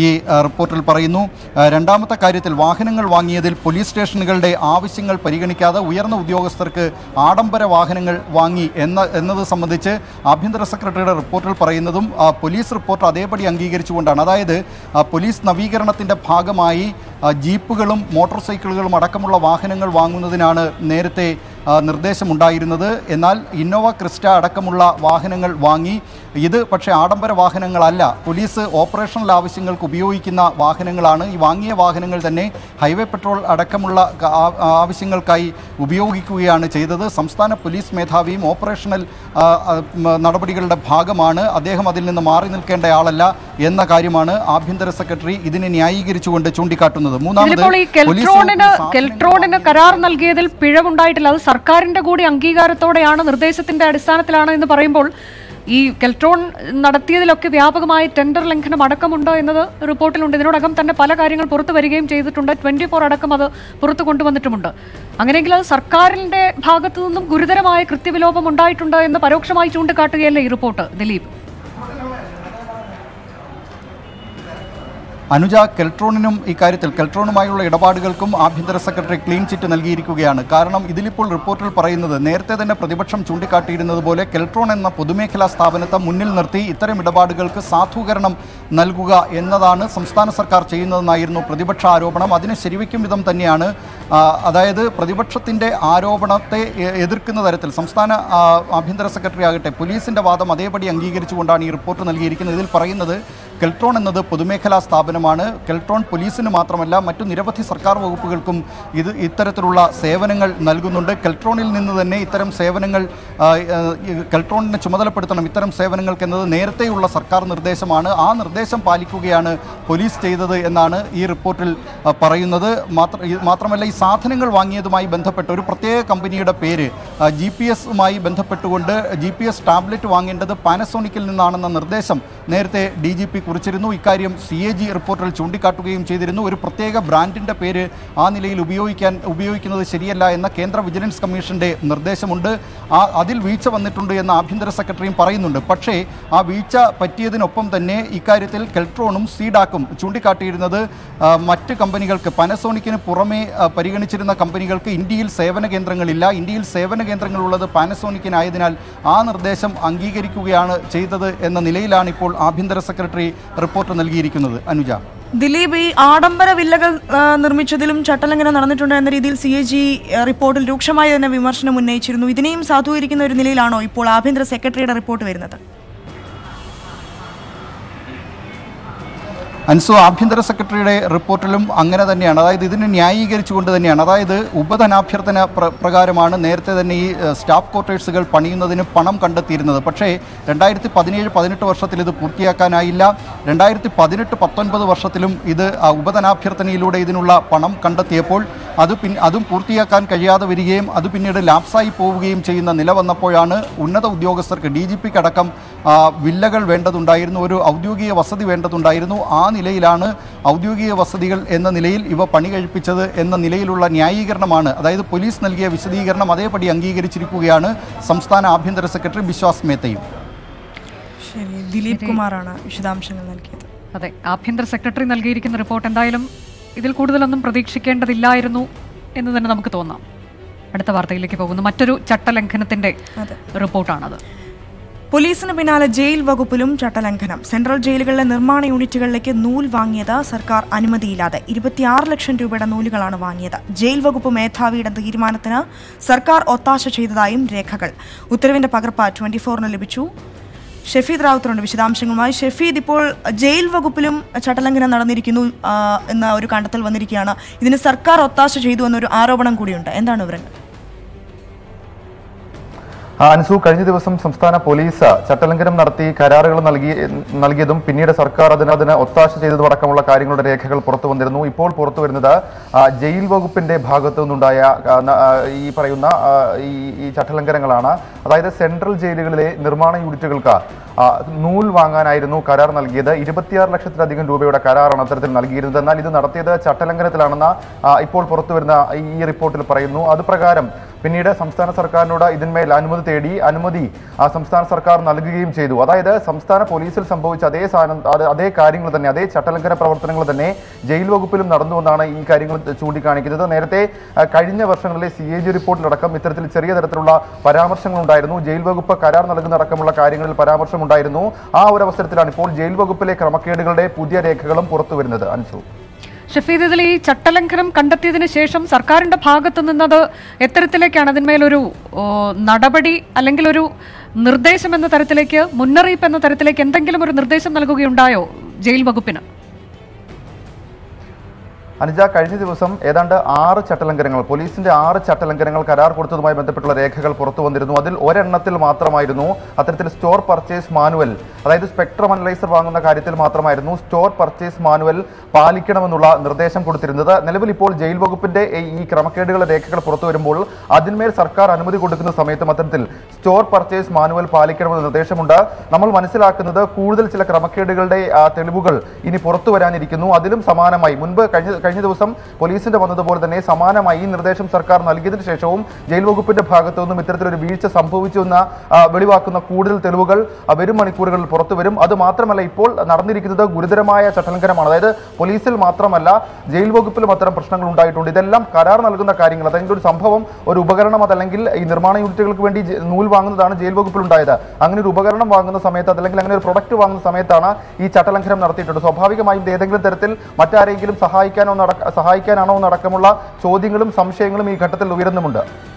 ഈ ആ, റിപ്പോർട്ടിൽ പറയുന്നു ആ, രണ്ടാമത്തെ കാര്യത്തിൽ വാഹനങ്ങൾ വാങ്ങിയതിൽ പോലീസ് സ്റ്റേഷനുകളുടെ ആവശ്യങ്ങൾ പരിഗണിക്കാതെ ഉയർന്ന ഉദ്യോഗസ്ഥർക്ക് ആഡംബര വാഹനങ്ങൾ വാങ്ങി എന്ന എന്നത് സംബന്ധിച്ച് ആഭ്യന്തര സെക്രട്ടറിയുടെ റിപ്പോർട്ടിൽ പറയുന്നതും ആ, പോലീസ് റിപ്പോർട്ട് അതേപടി അംഗീകരിച്ചുകൊണ്ടാണ് അതായത് ആ, പോലീസ് നവീകരണത്തിൻ്റെ ഭാഗമായി ആ, ജീപ്പുകളും മോട്ടോർ സൈക്കിളുകളും അടക്കമുള്ള വാഹനങ്ങൾ വാങ്ങുന്നതിനാണ് നേരത്തെ ആ, നിർദ്ദേശമുണ്ടായിരുന്നത് എന്നാൽ ഇന്നോവ ക്രിസ്റ്റ അടക്കമുള്ള വാഹനങ്ങൾ വാങ്ങി ഇത് പക്ഷേ ആഡംബര വാഹനങ്ങളല്ല പോലീസ് ഓപ്പറേഷണൽ ആവശ്യങ്ങൾക്ക് ഉപയോഗിക്കുന്ന വാഹനങ്ങളാണ് ഈ വാങ്ങിയ വാഹനങ്ങൾ തന്നെ ഹൈവേ പെട്രോൾ അടക്കമുള്ള ക- ആ- ആവശ്യങ്ങൾക്കായി ഉപയോഗിക്കുകയാണ് ചെയ്തത് സംസ്ഥാന പോലീസ് മേധാവിയും ഓപ്പറേഷണൽ ആ, ആ, മ, നടപടികളുടെ ഭാഗമാണ് അദ്ദേഹം അതിൽ നിന്ന് മാറി നിൽക്കേണ്ട ആളല്ല എന്ന കാര്യമാണ് ആഭ്യന്തര സെക്രട്ടറി ഇതിനെ ന്യായീകരിച്ചുകൊണ്ട് ചൂണ്ടിക്കാട്ടുന്നത് മൂന്നാമത് ഇതിലിപ്പോൾ ഈ പോലീസ് കെൽട്രോണിന് സാധനങ്ങൾ കെൽട്രോണിന് കരാർ നൽകിയതിൽ പിഴവുണ്ടായിട്ടില്ല അത് സർക്കാരിന്റെ കൂടി അംഗീകാരത്തോടെയാണ് നിർദ്ദേശത്തിന്റെ അടിസ്ഥാനത്തിലാണ് എന്ന് പറയുമ്പോൾ ഈ കെൽട്രോൺ നടത്തിയതിലൊക്കെ വ്യാപകമായ ടെൻഡർ ലംഘനം അടക്കമുണ്ടോ എന്നത് റിപ്പോർട്ടിലുണ്ട് ഇതിനോടകം തന്നെ പല കാര്യങ്ങൾ പുറത്തു വരികയും ചെയ്തിട്ടുണ്ട് ട്വന്റി ഫോർ അടക്കം അത് പുറത്തു കൊണ്ടുവന്നിട്ടുമുണ്ട് അങ്ങനെയെങ്കിൽ അത് സർക്കാരിന്റെ ഭാഗത്തു നിന്നും ഗുരുതരമായ കൃത്യവിലോപം ഉണ്ടായിട്ടുണ്ട് എന്ന് പരോക്ഷമായി ചൂണ്ടിക്കാട്ടുകയല്ലേ ഈ റിപ്പോർട്ട് ദിലീപ് അനുജ കെൽട്രോണിനും ഇക്കാര്യത്തിൽ കെൽട്രോണുമായുള്ള ഇടപാടുകൾക്കും ആഭ്യന്തര സെക്രട്ടറി ക്ലീൻ ചിറ്റ് നൽകിയിരിക്കുകയാണ് കാരണം ഇതിലിപ്പോൾ റിപ്പോർട്ടിൽ പറയുന്നത് നേരത്തെ തന്നെ പ്രതിപക്ഷം ചൂണ്ടിക്കാട്ടിയിരുന്നത് പോലെ കെൽട്രോൺ എന്ന പൊതുമേഖലാ സ്ഥാപനത്തെ മുന്നിൽ നിർത്തി ഇത്തരം ഇടപാടുകൾക്ക് സാധൂകരണം നൽകുക എന്നതാണ് സംസ്ഥാന സർക്കാർ ചെയ്യുന്നതെന്നായിരുന്നു പ്രതിപക്ഷ ആരോപണം അതിനെ ശരിവയ്ക്കും വിധം തന്നെയാണ് ആ, അതായത് പ്രതിപക്ഷത്തിൻ്റെ ആരോപണത്തെ എ- എതിർക്കുന്ന തരത്തിൽ സംസ്ഥാന ആ, ആഭ്യന്തര സെക്രട്ടറി ആകട്ടെ പോലീസിൻ്റെ വാദം അതേപടി അംഗീകരിച്ചുകൊണ്ടാണ് ഈ റിപ്പോർട്ട് നൽകിയിരിക്കുന്നത് ഇതിൽ പറയുന്നത് കെൽട്രോൺ എന്നത് പൊതുമേഖലാ സ്ഥാപനമാണ് കെൽട്രോൺ പോലീസിന് മാത്രമല്ല മറ്റു നിരവധി സർക്കാർ വകുപ്പുകൾക്കും ഇത് ഇത്തരത്തിലുള്ള സേവനങ്ങൾ നൽകുന്നുണ്ട് കെൽട്രോണിൽ നിന്ന് തന്നെ ഇത്തരം സേവനങ്ങൾ ആ, ആ, ഈ കെൽട്രോണിനെ ചുമതലപ്പെടുത്തണം ഇത്തരം സേവനങ്ങൾക്ക് എന്നത് നേരത്തെയുള്ള സർക്കാർ നിർദ്ദേശമാണ് ആ നിർദ്ദേശം പാലിക്കുകയാണ് പോലീസ് ചെയ്തത് എന്നാണ് ഈ റിപ്പോർട്ടിൽ ആ, പറയുന്നത് മാത്ര ഈ- മാത്രമല്ല ഈ സാധനങ്ങൾ വാങ്ങിയതുമായി ബന്ധപ്പെട്ട് ഒരു പ്രത്യേക കമ്പനിയുടെ പേര് ജി പി എസുമായി ബന്ധപ്പെട്ടുകൊണ്ട് ജി പി എസ് ടാബ്ലറ്റ് വാങ്ങേണ്ടത് പാനസോണിക്കിൽ നിന്നാണെന്ന നിർദ്ദേശം നേരത്തെ ഡി ജി പി കുറിച്ചിരുന്നു ഇക്കാര്യം സി എ ജി റിപ്പോർട്ടിൽ ചൂണ്ടിക്കാട്ടുകയും ചെയ്തിരുന്നു ഒരു പ്രത്യേക ബ്രാൻഡിൻ്റെ പേര് ആ നിലയിൽ ഉപയോഗിക്കാൻ ഉപയോഗിക്കുന്നത് ശരിയല്ല എന്ന കേന്ദ്ര വിജിലൻസ് കമ്മീഷന്റെ നിർദ്ദേശമുണ്ട് ആ അതിൽ വീഴ്ച വന്നിട്ടുണ്ട് എന്ന് ആഭ്യന്തര സെക്രട്ടറിയും പറയുന്നുണ്ട് പക്ഷേ ആ വീഴ്ച പറ്റിയതിനൊപ്പം തന്നെ ഇക്കാര്യത്തിൽ കെൽട്രോണും സീഡാക്കും ചൂണ്ടിക്കാട്ടിയിരുന്നത് ആ, മറ്റ് കമ്പനികൾക്ക് പാനസോണിക്കിന് പുറമെ ആ, പരിഗണിച്ചിരുന്ന കമ്പനികൾക്ക് ഇന്ത്യയിൽ സേവന കേന്ദ്രങ്ങളില്ല ഇന്ത്യയിൽ സേവന കേന്ദ്രങ്ങളുള്ളത് പാനസോണിക്കിനായതിനാൽ ആ നിർദ്ദേശം അംഗീകരിക്കുകയാണ് ചെയ്തത് എന്ന നിലയിലാണ് ഇപ്പോൾ ആഭ്യന്തര സെക്രട്ടറി റിപ്പോർട്ട് നൽകിയിരിക്കുന്നത് അനുജ ദിലീപ് ഈ ആഡംബര വില്ലകൾ ആ, നിർമ്മിച്ചതിലും ചട്ടലംഘനം നടന്നിട്ടുണ്ട് എന്ന രീതിയിൽ സി എ ജി റിപ്പോർട്ടിൽ രൂക്ഷമായി തന്നെ വിമർശനം ഉന്നയിച്ചിരുന്നു ഇതിനെയും സാധൂകരിക്കുന്ന ഒരു നിലയിലാണോ ഇപ്പോൾ ആഭ്യന്തര സെക്രട്ടറിയുടെ റിപ്പോർട്ട് വരുന്നത് അൻസു ആഭ്യന്തര സെക്രട്ടറിയുടെ റിപ്പോർട്ടിലും അങ്ങനെ തന്നെയാണ് അതായത് ഇതിനെ ന്യായീകരിച്ചുകൊണ്ട് തന്നെയാണ് അതായത് ഉപധനാഭ്യർത്ഥന പ്ര പ്രകാരമാണ് നേരത്തെ തന്നെ ഈ ഏഹ്, സ്റ്റാഫ് ക്വാർട്ടേഴ്സുകൾ പണിയുന്നതിന് പണം കണ്ടെത്തിയിരുന്നത് പക്ഷേ രണ്ടായിരത്തി പതിനേഴ് പതിനെട്ട് വർഷത്തിൽ ഇത് പൂർത്തിയാക്കാനായില്ല രണ്ടായിരത്തി പതിനെട്ട് പത്തൊൻപത് വർഷത്തിലും ഇത് ആ ഉപധനാഭ്യർത്ഥനയിലൂടെ ഇതിനുള്ള പണം കണ്ടെത്തിയപ്പോൾ അത് പിൻ അതും പൂർത്തിയാക്കാൻ കഴിയാതെ വരികയും അത് പിന്നീട് ലാപ്സായി പോവുകയും ചെയ്യുന്ന നില വന്നപ്പോഴാണ് ഉന്നത ഉദ്യോഗസ്ഥർക്ക് ഡി ജി പിക്ക് അടക്കം ആ, വില്ലകൾ വേണ്ടതുണ്ടായിരുന്നു ഒരു ഔദ്യോഗിക വസതി വേണ്ടതുണ്ടായിരുന്നു ആ നിലയിലാണ് ഔദ്യോഗിക വസതികൾ എന്ന നിലയിൽ ഇവ പണി കഴിപ്പിച്ചത് എന്ന നിലയിലുള്ള ന്യായീകരണമാണ് അതായത് പോലീസ് നൽകിയ വിശദീകരണം അതേപടി അംഗീകരിച്ചിരിക്കുകയാണ് സംസ്ഥാന ആഭ്യന്തര സെക്രട്ടറി ബിശ്വാസ് മേത്തയും ശരി ദിലീപ് കുമാറാണ് വിശദാംശങ്ങൾ നൽകിയത് അതെ ആഭ്യന്തര സെക്രട്ടറി നൽകിയിരിക്കുന്ന റിപ്പോർട്ട് എന്തായാലും ഇതിൽ കൂടുതലൊന്നും പ്രതീക്ഷിക്കേണ്ടതില്ലായിരുന്നു എന്ന് തന്നെ നമുക്ക് തോന്നാം അടുത്ത വാർത്തയിലേക്ക് പോകുന്നു മറ്റൊരു ചട്ടലംഘനത്തിന്റെ അതെ റിപ്പോർട്ടാണത് പോലീസിന് പിന്നാലെ ജയിൽ വകുപ്പിലും ചട്ടലംഘനം സെൻട്രൽ ജയിലുകളിലെ നിർമ്മാണ യൂണിറ്റുകളിലേക്ക് നൂൽ വാങ്ങിയത് സർക്കാർ അനുമതിയില്ലാതെ ഇരുപത്തിയാറ് ലക്ഷം രൂപയുടെ നൂലുകളാണ് വാങ്ങിയത് ജയിൽ വകുപ്പ് മേധാവിയുടെ തീരുമാനത്തിന് സർക്കാർ ഒത്താശ ചെയ്തതായും രേഖകൾ ഉത്തരവിന്റെ പകർപ്പ് ട്വന്റി ഫോറിന് ലഭിച്ചു ഷെഫീദ് റാവുത്തറുണ്ട് വിശദാംശങ്ങളുമായി ഷെഫീദ് ഇപ്പോൾ ജയിൽ വകുപ്പിലും ചട്ടലംഘനം നടന്നിരിക്കുന്നു ആ, എന്ന ഒരു കണ്ടെത്തൽ വന്നിരിക്കുകയാണ് ഇതിന് സർക്കാർ ഒത്താശ ചെയ്തു എന്നൊരു ആരോപണം കൂടിയുണ്ട് എന്താണ് വിവരങ്ങൾ ആ, അൻസു കഴിഞ്ഞ ദിവസം സംസ്ഥാന പോലീസ് ചട്ടലംഘനം നടത്തി കരാറുകൾ നൽകി നൽകിയതും പിന്നീട് സർക്കാർ അതിന് അതിന് ഒത്താശ ചെയ്തതും അടക്കമുള്ള കാര്യങ്ങളുടെ രേഖകൾ പുറത്തു വന്നിരുന്നു ഇപ്പോൾ പുറത്തു വരുന്നത് ആ, ജയിൽ വകുപ്പിന്റെ ഭാഗത്തു നിന്നുണ്ടായ ആ, ന- ആ, ഈ പറയുന്ന ആ, ഈ ഈ ചട്ടലംഘനങ്ങളാണ് അതായത് സെൻട്രൽ ജയിലുകളിലെ നിർമ്മാണ യൂണിറ്റുകൾക്ക് ആ, നൂൽ വാങ്ങാനായിരുന്നു കരാർ നൽകിയത് ഇരുപത്തിയാറ് ലക്ഷത്തിലധികം രൂപയുടെ കരാറാണ് അത്തരത്തിൽ നൽകിയിരുന്നത് എന്നാൽ ഇത് നടത്തിയത് ചട്ടലംഘനത്തിലാണെന്ന് ആ, ഇപ്പോൾ പുറത്തുവരുന്ന ഈ റിപ്പോർട്ടിൽ പറയുന്നു അത് പ്രകാരം പിന്നീട് സംസ്ഥാന സർക്കാരിനോട് ഇതിന്മേൽ അനുമതി തേടി അനുമതി ആ സംസ്ഥാന സർക്കാർ നൽകുകയും ചെയ്തു അതായത് സംസ്ഥാന പോലീസിൽ സംഭവിച്ച അതേ സാധനം അത് അതേ കാര്യങ്ങൾ തന്നെ അതേ ചട്ടലംഘന പ്രവർത്തനങ്ങൾ തന്നെ ജയിൽ വകുപ്പിലും നടന്നുവെന്നാണ് ഈ കാര്യങ്ങൾ ചൂണ്ടിക്കാണിക്കുന്നത് നേരത്തെ ആ, കഴിഞ്ഞ വർഷങ്ങളിലെ സി എ ജി റിപ്പോർട്ടിലടക്കം ഇത്തരത്തിൽ ചെറിയ തരത്തിലുള്ള പരാമർശങ്ങൾ ഉണ്ടായിരുന്നു ജയിൽ വകുപ്പ് കരാർ നൽകുന്ന അടക്കമുള്ള കാര്യങ്ങളിൽ പരാമർശമുണ്ടായിരുന്നു ആ ഒരു അവസരത്തിലാണ് ഇപ്പോൾ ജയിൽ വകുപ്പിലെ ക്രമക്കേടുകളുടെ പുതിയ രേഖകളും പുറത്തു വരുന്നത് അൻസു ഷഫീദ് ഇതിൽ ഈ ചട്ടലംഘനം കണ്ടെത്തിയതിനു ശേഷം സർക്കാരിന്റെ ഭാഗത്ത് നിന്നത് എത്തരത്തിലേക്കാണ് അതിന്മേലൊരു ഓ, നടപടി അല്ലെങ്കിൽ ഒരു നിർദ്ദേശം എന്ന തരത്തിലേക്ക് മുന്നറിയിപ്പ് എന്ന തരത്തിലേക്ക് എന്തെങ്കിലും ഒരു നിർദ്ദേശം നൽകുകയുണ്ടായോ ജയിൽ വകുപ്പിന് അനുജ കഴിഞ്ഞ ദിവസം ഏതാണ്ട് ആറ് ചട്ടലംഘനങ്ങൾ പോലീസിന്റെ ആറ് ചട്ടലംഘനങ്ങൾ കരാർ കൊടുത്തതുമായി ബന്ധപ്പെട്ടുള്ള രേഖകൾ പുറത്തു വന്നിരുന്നു അതിൽ ഒരെണ്ണത്തിൽ മാത്രമായിരുന്നു അത്തരത്തിൽ സ്റ്റോർ പർച്ചേസ് മാനുവൽ അതായത് സ്പെക്ട്രം അനലൈസർ വാങ്ങുന്ന കാര്യത്തിൽ മാത്രമായിരുന്നു സ്റ്റോർ പർച്ചേസ് മാനുവൽ പാലിക്കണമെന്നുള്ള നിർദ്ദേശം കൊടുത്തിരുന്നത് നിലവിൽ ഇപ്പോൾ ജയിൽ വകുപ്പിന്റെ ഈ- ഈ ക്രമക്കേടുകളുടെ രേഖകൾ പുറത്തു വരുമ്പോൾ അതിന്മേൽ സർക്കാർ അനുമതി കൊടുക്കുന്ന സമയത്തും അത്തരത്തിൽ സ്റ്റോർ പർച്ചേസ് മാനുവൽ പാലിക്കണമെന്ന നിർദ്ദേശമുണ്ട് നമ്മൾ മനസ്സിലാക്കുന്നത് കൂടുതൽ ചില ക്രമക്കേടുകളുടെ ആ, തെളിവുകൾ ഇനി പുറത്തു വരാനിരിക്കുന്നു അതിലും സമാനമായി മുൻപ് കഴിഞ്ഞ കഴിഞ്ഞ ദിവസം പോലീസിന്റെ വന്നതുപോലെ തന്നെ സമാനമായി ഈ നിർദ്ദേശം സർക്കാർ നൽകിയതിനു ശേഷവും ജയിൽ വകുപ്പിന്റെ ഭാഗത്തു നിന്നും ഇത്തരത്തിലൊരു വീഴ്ച സംഭവിച്ചു എന്ന ആ, വെളിവാക്കുന്ന കൂടുതൽ തെളിവുകൾ ആ, വരും മണിക്കൂറുകളിൽ പുറത്തു വരും അത് മാത്രമല്ല ഇപ്പോൾ നടന്നിരിക്കുന്നത് ഗുരുതരമായ ചട്ടലംഘനമാണ് അതായത് പോലീസിൽ മാത്രമല്ല ജയിൽ വകുപ്പിലും അത്തരം പ്രശ്നങ്ങൾ ഉണ്ടായിട്ടുണ്ട് ഇതെല്ലാം കരാർ നൽകുന്ന കാര്യങ്ങൾ അതായത് ഒരു സംഭവം ഒരു ഉപകരണം അതല്ലെങ്കിൽ ഈ നിർമ്മാണ യൂണിറ്റുകൾക്ക് വേണ്ടി ജെ- നൂൽ വാങ്ങുന്നതാണ് ജയിൽ വകുപ്പിൽ ഉണ്ടായത് അങ്ങനെ ഒരു ഉപകരണം വാങ്ങുന്ന സമയത്ത് അതല്ലെങ്കിൽ അങ്ങനെ ഒരു പ്രൊഡക്റ്റ് വാങ്ങുന്ന സമയത്താണ് ഈ ചട്ടലംഘനം നടത്തിയിട്ടുണ്ട് സ്വാഭാവികമായും ഇത് ഏതെങ്കിലും തരത്തിൽ മറ്റാരെങ്കിലും സഹായിക്കാനോ നടക്ക സഹായിക്കാനാണോ എന്നടക്കമുള്ള ചോദ്യങ്ങളും സംശയങ്ങളും ഈ ഘട്ടത്തിൽ ഉയരുന്നുമുണ്ട്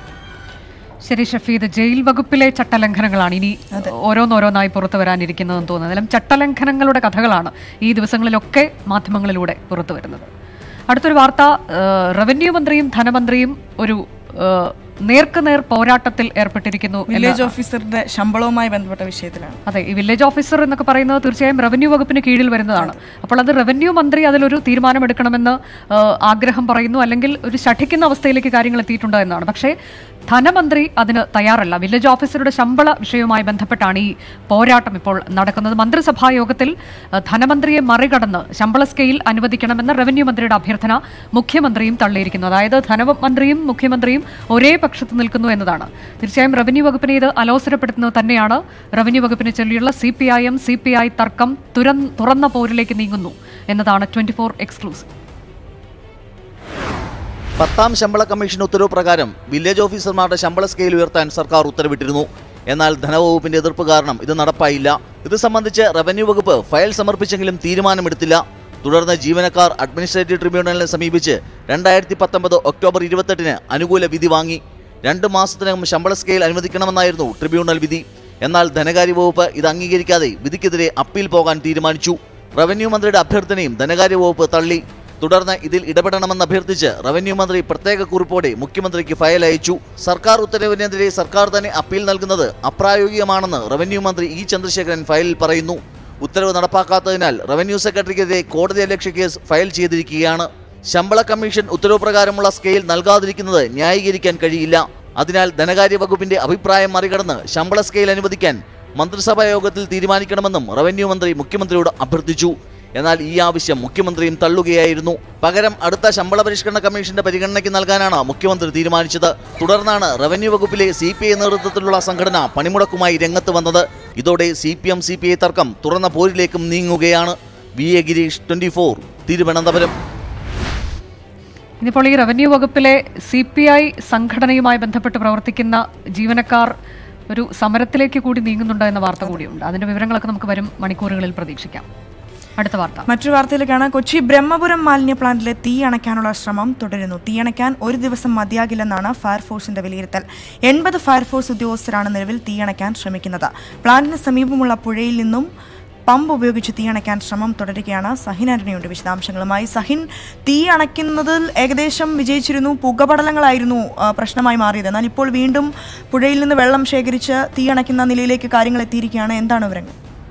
ശരി ഷഫീദ് ജയിൽ വകുപ്പിലെ ചട്ടലംഘനങ്ങളാണ് ഇനി ഓരോന്നോരോന്നായി പുറത്തു വരാനിരിക്കുന്നതെന്ന് തോന്നുന്നത് എന്നാലും ചട്ടലംഘനങ്ങളുടെ കഥകളാണ് ഈ ദിവസങ്ങളിലൊക്കെ മാധ്യമങ്ങളിലൂടെ പുറത്തു വരുന്നത് അടുത്തൊരു വാർത്ത ഏഹ്, റവന്യൂ മന്ത്രിയും ധനമന്ത്രിയും ഒരു ഏഹ്, നേർക്കുനേർ പോരാട്ടത്തിൽ ഏർപ്പെട്ടിരിക്കുന്നു എന്ന് വില്ലേജ് ഓഫീസറുടെ ശമ്പളവുമായി ബന്ധപ്പെട്ട വിഷയത്തിലാണ് അതെ ഈ വില്ലേജ് ഓഫീസർ എന്നൊക്കെ പറയുന്നത് തീർച്ചയായും റവന്യൂ വകുപ്പിന് കീഴിൽ വരുന്നതാണ് അപ്പോൾ അത് റവന്യൂ മന്ത്രി അതിലൊരു തീരുമാനമെടുക്കണമെന്ന് ആ, ആഗ്രഹം പറയുന്നു അല്ലെങ്കിൽ ഒരു ശഠിക്കുന്ന അവസ്ഥയിലേക്ക് കാര്യങ്ങൾ എത്തിയിട്ടുണ്ട് എന്നാണ് പക്ഷേ ധനമന്ത്രി അതിന് തയ്യാറല്ല വില്ലേജ് ഓഫീസറുടെ ശമ്പള വിഷയവുമായി ബന്ധപ്പെട്ടാണ് ഈ പോരാട്ടം ഇപ്പോൾ നടക്കുന്നത് മന്ത്രിസഭാ യോഗത്തിൽ ആ, ധനമന്ത്രിയെ മറികടന്ന് ശമ്പള സ്കെയിൽ അനുവദിക്കണമെന്ന റവന്യൂ മന്ത്രിയുടെ അഭ്യർത്ഥന മുഖ്യമന്ത്രിയും തള്ളിയിരിക്കുന്നു അതായത് ധനമന്ത്രിയും മുഖ്യമന്ത്രിയും ഒരേ പക്ഷത്ത് നിൽക്കുന്നു എന്നതാണ് തീർച്ചയായും റവന്യൂ വകുപ്പിനെ ഇത് അലോസരപ്പെടുത്തുന്നത് തന്നെയാണ് റവന്യൂ വകുപ്പിനെ ചൊല്ലിയുള്ള C P I M C P I തർക്കം തുരൻ- തുറന്ന പോരിലേക്ക് നീങ്ങുന്നു എന്നതാണ് ട്വന്റി ഫോർ എക്സ്ക്ലൂസീവ് പത്താം ശമ്പള കമ്മീഷൻ ഉത്തരവ് പ്രകാരം വില്ലേജ് ഓഫീസർമാരുടെ ശമ്പള സ്കെയിൽ ഉയർത്താൻ സർക്കാർ ഉത്തരവിട്ടിരുന്നു എന്നാൽ ധനവകുപ്പിന്റെ എതിർപ്പ് കാരണം ഇത് നടപ്പായില്ല ഇത് സംബന്ധിച്ച് റവന്യൂ വകുപ്പ് ഫയൽ സമർപ്പിച്ചെങ്കിലും തീരുമാനമെടുത്തില്ല തുടർന്ന് ജീവനക്കാർ അഡ്മിനിസ്ട്രേറ്റീവ് ട്രിബ്യൂണലിനെ സമീപിച്ച് രണ്ടായിരത്തി പത്തൊമ്പത് ഒക്ടോബർ ഇരുപത്തെട്ടിന് അനുകൂല വിധി വാങ്ങി രണ്ട് മാസത്തിനകം ശമ്പള സ്കെയിൽ അനുവദിക്കണമെന്നായിരുന്നു ട്രിബ്യൂണൽ വിധി എന്നാൽ ധനകാര്യ വകുപ്പ് ഇത് അംഗീകരിക്കാതെ വിധിക്കെതിരെ അപ്പീൽ പോകാൻ തീരുമാനിച്ചു റവന്യൂ മന്ത്രിയുടെ അഭ്യർത്ഥനയും ധനകാര്യ വകുപ്പ് തള്ളി തുടർന്ന് ഇതിൽ ഇടപെടണമെന്ന് അഭ്യർത്ഥിച്ച് റവന്യൂ മന്ത്രി പ്രത്യേക കുറിപ്പോടെ മുഖ്യമന്ത്രിക്ക് ഫയൽ അയച്ചു സർക്കാർ ഉത്തരവിനെതിരെ സർക്കാർ തന്നെ അപ്പീൽ നൽകുന്നത് അപ്രായോഗികമാണെന്ന് റവന്യൂ മന്ത്രി ഇ ചന്ദ്രശേഖരൻ ഫയലിൽ പറയുന്നു ഉത്തരവ് നടപ്പാക്കാത്തതിനാൽ റവന്യൂ സെക്രട്ടറിക്കെതിരെ കോടതി അലക്ഷ്യ കേസ് ഫയൽ ചെയ്തിരിക്കുകയാണ് ശമ്പള കമ്മീഷൻ ഉത്തരവ് പ്രകാരമുള്ള സ്കെയിൽ നൽകാതിരിക്കുന്നത് ന്യായീകരിക്കാൻ കഴിയില്ല അതിനാൽ ധനകാര്യ വകുപ്പിന്റെ അഭിപ്രായം മറികടന്ന് ശമ്പള സ്കെയിൽ അനുവദിക്കാൻ മന്ത്രിസഭാ യോഗത്തിൽ തീരുമാനിക്കണമെന്നും റവന്യൂ മന്ത്രി മുഖ്യമന്ത്രിയോട് അഭ്യർത്ഥിച്ചു എന്നാൽ ഈ ആവശ്യം മുഖ്യമന്ത്രിയും തള്ളുകയായിരുന്നു പകരം അടുത്ത ശമ്പള പരിഷ്കരണ കമ്മീഷന്റെ പരിഗണനയ്ക്ക് നൽകാനാണ് മുഖ്യമന്ത്രി തീരുമാനിച്ചത് തുടർന്നാണ് റവന്യൂ വകുപ്പിലെ സി പി ഐ നേതൃത്വത്തിലുള്ള സംഘടന പണിമുടക്കുമായി രംഗത്ത് വന്നത് ഇതോടെ C P M C P I തർക്കം തുറന്ന പോരിലേക്കും നീങ്ങുകയാണ് V A Gireesh twenty four Thiruvananthapuram ഇനിയിപ്പോൾ ഈ റവന്യൂ വകുപ്പിലെ സി പി ഐ സംഘടനയുമായി ബന്ധപ്പെട്ട് പ്രവർത്തിക്കുന്ന ജീവനക്കാർ ഒരു സമരത്തിലേക്ക് കൂടി നീങ്ങുന്നുണ്ട് എന്ന വാർത്ത കൂടിയുണ്ട് അതിന്റെ വിവരങ്ങളൊക്കെ നമുക്ക് വരും മണിക്കൂറുകളിൽ പ്രതീക്ഷിക്കാം അടുത്ത വാർത്ത മറ്റൊരു വാർത്തയിലേക്കാണ് കൊച്ചി ബ്രഹ്മപുരം മാലിന്യ പ്ലാന്റിലെ തീ അണയ്ക്കാനുള്ള ശ്രമം തുടരുന്നു തീ അണയ്ക്കാൻ ഒരു ദിവസം മതിയാകില്ലെന്നാണ് ഫയർഫോഴ്സിന്റെ വിലയിരുത്തൽ എൺപത് ഫയർഫോഴ്സ് ഉദ്യോഗസ്ഥരാണ് നിലവിൽ തീ അണയ്ക്കാൻ ശ്രമിക്കുന്നത് പ്ലാന്റിന് സമീപമുള്ള പുഴയിൽ നിന്നും പമ്പ് ഉപയോഗിച്ച് തീ അണയ്ക്കാൻ ശ്രമം തുടരുകയാണ് സഹിൻ ആന്റണിയുണ്ട് വിശദാംശങ്ങളുമായി സഹിൻ തീ അണയ്ക്കുന്നതിൽ ഏകദേശം വിജയിച്ചിരുന്നു പുകപടലങ്ങളായിരുന്നു ആ, പ്രശ്നമായി മാറിയത് എന്നാൽ ഇപ്പോൾ വീണ്ടും പുഴയിൽ നിന്ന് വെള്ളം ശേഖരിച്ച് തീ അണയ്ക്കുന്ന നിലയിലേക്ക് കാര്യങ്ങൾ എത്തിയിരിക്കുകയാണ് എന്താണ് വിവരങ്ങൾ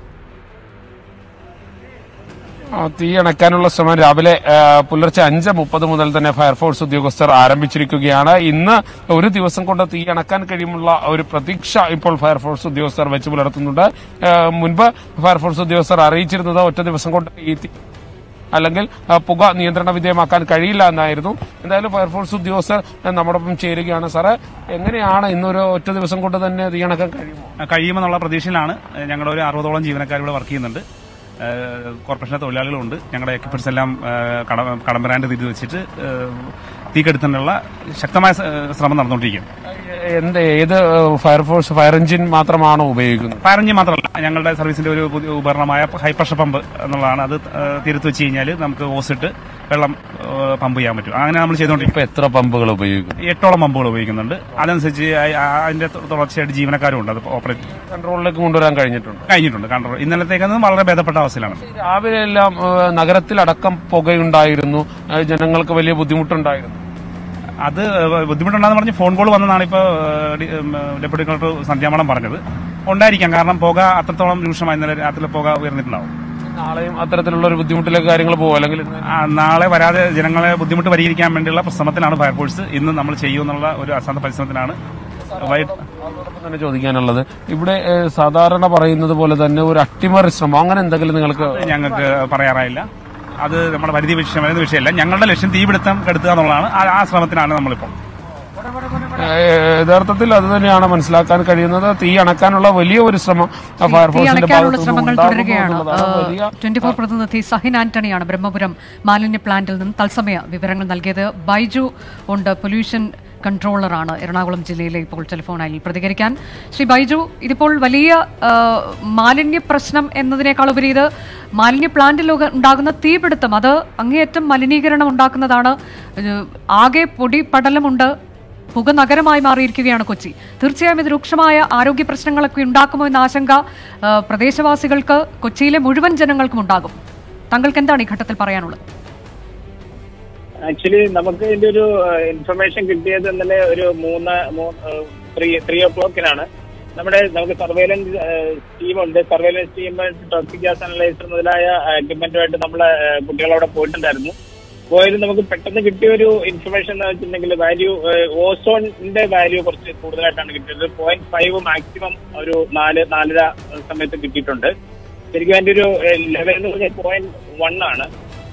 ആ, തീ അണയ്ക്കാനുള്ള ശ്രമം രാവിലെ ആ, പുലർച്ചെ അഞ്ച് മുപ്പത് മുതൽ തന്നെ ഫയർഫോഴ്സ് ഉദ്യോഗസ്ഥർ ആരംഭിച്ചിരിക്കുകയാണ് ഇന്ന് ഒരു ദിവസം കൊണ്ട് തീ അണക്കാൻ കഴിയുമുള്ള ഒരു പ്രതീക്ഷ ഇപ്പോൾ ഫയർഫോഴ്സ് ഉദ്യോഗസ്ഥർ വെച്ച് പുലർത്തുന്നുണ്ട് ആ, മുൻപ് ഫയർഫോഴ്സ് ഉദ്യോഗസ്ഥർ അറിയിച്ചിരുന്നത് ഒറ്റ ദിവസം കൊണ്ട് ഈ തീ അല്ലെങ്കിൽ ആ, പുക നിയന്ത്രണ വിധേയമാക്കാൻ കഴിയില്ല എന്നായിരുന്നു എന്തായാലും ഫയർഫോഴ്സ് ഉദ്യോഗസ്ഥർ ആ, നമ്മോടൊപ്പം ചേരുകയാണ് സാറേ എങ്ങനെയാണ് ഇന്നൊരു ഒറ്റ ദിവസം കൊണ്ട് തന്നെ തീയണക്കാൻ കഴിയുമോ കഴിയുമെന്നുള്ള പ്രതീക്ഷയിലാണ് ഞങ്ങളുടെ ഒരു അറുപതോളം ജീവനക്കാർ ഇവിടെ വർക്ക് ചെയ്യുന്നുണ്ട് ഏഹ് കോർപ്പറേഷന്റെ തൊഴിലാളികളുണ്ട് ഞങ്ങളുടെ എക്യുപ്മെന്റ്സ് എല്ലാം ഏഹ് കട- കടമ്പരാണ്ട് തിരിച്ചു വെച്ചിട്ട് ഏഹ് തീ കെടുത്താനുള്ള ശക്തമായ സ- ശ്രമം നടന്നുകൊണ്ടിരിക്കുകയാണ് എന്ത് ഏത് ഫയർഫോഴ്സ് ഫയർ എഞ്ചിൻ മാത്രമാണോ ഉപയോഗിക്കുന്നത് ഫയർ എഞ്ചിൻ മാത്രമല്ല ഞങ്ങളുടെ സർവീസിന്റെ ഒരു പുതിയ ഉപകരണമായ ഹൈ പ്രഷർ പമ്പ് എന്നുള്ളതാണ് അത് ഏഹ് തീരത്ത് വെച്ച് കഴിഞ്ഞാൽ നമുക്ക് ഓസിട്ട് വെള്ളം ഏഹ് പമ്പ് ചെയ്യാൻ പറ്റും അങ്ങനെ നമ്മൾ ചെയ്തുകൊണ്ടിരിക്കും ഇപ്പൊ എത്ര പമ്പുകൾ ഉപയോഗിക്കുന്നു എട്ടോളം പമ്പുകൾ ഉപയോഗിക്കുന്നുണ്ട് അതനുസരിച്ച് അ- അ- അതിന്റെ തുടർച്ചയായിട്ട് ജീവനക്കാരും ഉണ്ട് അത് ഓപ്പറേറ്റ് കൺട്രോളിലേക്ക് കൊണ്ടുവരാൻ കഴിഞ്ഞിട്ടുണ്ട് കഴിഞ്ഞിട്ടുണ്ട് കൺട്രോൾ ഇന്നലത്തേക്കൊന്നും വളരെ ഭേദപ്പെട്ട അവസ്ഥയിലാണ് രാവിലെ എല്ലാം ഏഹ്, നഗരത്തിലടക്കം പുകയുണ്ടായിരുന്നു ഏഹ്, ജനങ്ങൾക്ക് വലിയ ബുദ്ധിമുട്ടുണ്ടായിരുന്നു അത് ബുദ്ധിമുട്ടുണ്ടെന്ന് പറഞ്ഞ് ഫോൺ കോൾ വന്നതാണ് ഇപ്പോൾ ഡെപ്യൂട്ടി കളക്ടർ സന്ധ്യാമളം പറഞ്ഞത് ഉണ്ടായിരിക്കാം കാരണം പുക അത്രത്തോളം രൂക്ഷമായി ഇന്നലെ രാത്രി പുക ഉയർന്നിട്ടുണ്ടാവും നാളെയും അത്തരത്തിലുള്ള ഒരു ബുദ്ധിമുട്ടിലേക്ക് കാര്യങ്ങൾ പോകും അല്ലെങ്കിൽ ഇന്ന് ആ, നാളെ വരാതെ ജനങ്ങളെ ബുദ്ധിമുട്ട് പരിഹരിക്കാൻ വേണ്ടിയുള്ള ശ്രമത്തിലാണ് ഫയർഫോഴ്സ് ഇന്ന് നമ്മൾ ചെയ്യുമെന്നുള്ള ഒരു അസാന്ത പരിശ്രമത്തിനാണ് വൈകിട്ട് അതോടൊപ്പം തന്നെ ചോദിക്കാനുള്ളത് ഇവിടെ ഏഹ്, സാധാരണ പറയുന്നത് പോലെ തന്നെ ഒരു അട്ടിമറി ശ്രമം അങ്ങനെ എന്തെങ്കിലും നിങ്ങൾക്ക് ഞങ്ങൾക്ക് പറയാറായില്ല അത് നമ്മുടെ പരിധി വിഷയം വരുന്ന വിഷയമല്ല ഞങ്ങളുടെ ലക്ഷ്യം തീപിടുത്തം കെടുത്തുക എന്നുള്ളതാണ് ആ- ആ ശ്രമത്തിനാണ് നമ്മളിപ്പോൾ ഏഹ്, യഥാർത്ഥത്തിൽ അത് തന്നെയാണ് മനസ്സിലാക്കാൻ കഴിയുന്നത് തീ അണക്കാനുള്ള വലിയ ഒരു ശ്രമം ആ, തീ ഫയർഫോഴ്സിന്റെ അണയ്ക്കാനുള്ള ഭാഗത്തു ശ്രമങ്ങൾ നിന്നും തുടരുകയാണ് ഉണ്ടാകുന്നു വലിയ ട്വന്റി ഫോർ പ്രതിനിധി സഹിൻ ആന്റണിയാണ് ബ്രഹ്മപുരം മാലിന്യ പ്ലാന്റിൽ നിന്ന് തത്സമയ വിവരങ്ങൾ നൽകിയത് ബൈജു ഉണ്ട് പൊല്യൂഷൻ കൺട്രോളറാണ് എറണാകുളം ജില്ലയിലെ ഇപ്പോൾ ടെലിഫോണിൽ പ്രതികരിക്കാൻ ശ്രീ ബൈജു ഇതിപ്പോൾ വലിയ ആ, മാലിന്യ പ്രശ്നം എന്നതിനേക്കാൾ ഉപരി ഇത് മാലിന്യ പ്ലാന്റിൽ ഉക- ഉണ്ടാകുന്ന തീപിടുത്തം അത് അങ്ങേയറ്റം മലിനീകരണം ഉണ്ടാക്കുന്നതാണ് ഇത് ആകെ പൊടി പടലമുണ്ട് പുക നഗരമായി മാറിയിരിക്കുകയാണ് കൊച്ചി തീർച്ചയായും ഇത് രൂക്ഷമായ ആരോഗ്യ പ്രശ്നങ്ങളൊക്കെ ഉണ്ടാക്കുമോ എന്ന ആശങ്ക ആ, പ്രദേശവാസികൾക്ക് കൊച്ചിയിലെ മുഴുവൻ ജനങ്ങൾക്കും ഉണ്ടാകും താങ്കൾക്ക് എന്താണ് ഈ ഘട്ടത്തിൽ പറയാനുള്ളത് ആക്ച്വലി നമുക്ക് ഇതിന്റെ ഒരു ഇൻഫർമേഷൻ കിട്ടിയത് ഇന്നലെ ഒരു മൂന്ന് ത്രീ ത്രീ ഒ ക്ലോക്കിനാണ് നമ്മുടെ നമുക്ക് സർവേലൻസ് ടീമുണ്ട് surveillance team toxic gas analyser മുതലായ എക്യുപ്മെന്റുമായിട്ട് നമ്മളെ ഏഹ്, കുട്ടികളവിടെ പോയിട്ടുണ്ടായിരുന്നു പോയത് നമുക്ക് പെട്ടെന്ന് കിട്ടിയ ഒരു ഇൻഫർമേഷൻ എന്ന് വെച്ചിട്ടുണ്ടെങ്കിൽ വാല്യൂ ഓസോണിന്റെ വാല്യൂ കുറച്ച് കൂടുതലായിട്ടാണ് കിട്ടിയത് പോയിന്റ് ഫൈവ് മാക്സിമം ഒരു നാല് നാലര സമയത്ത് കിട്ടിയിട്ടുണ്ട് ശരിക്കും അതിന്റെ ഒരു ലെവൽ എന്ന് പറഞ്ഞാൽ പോയിന്റ് വൺ ആണ്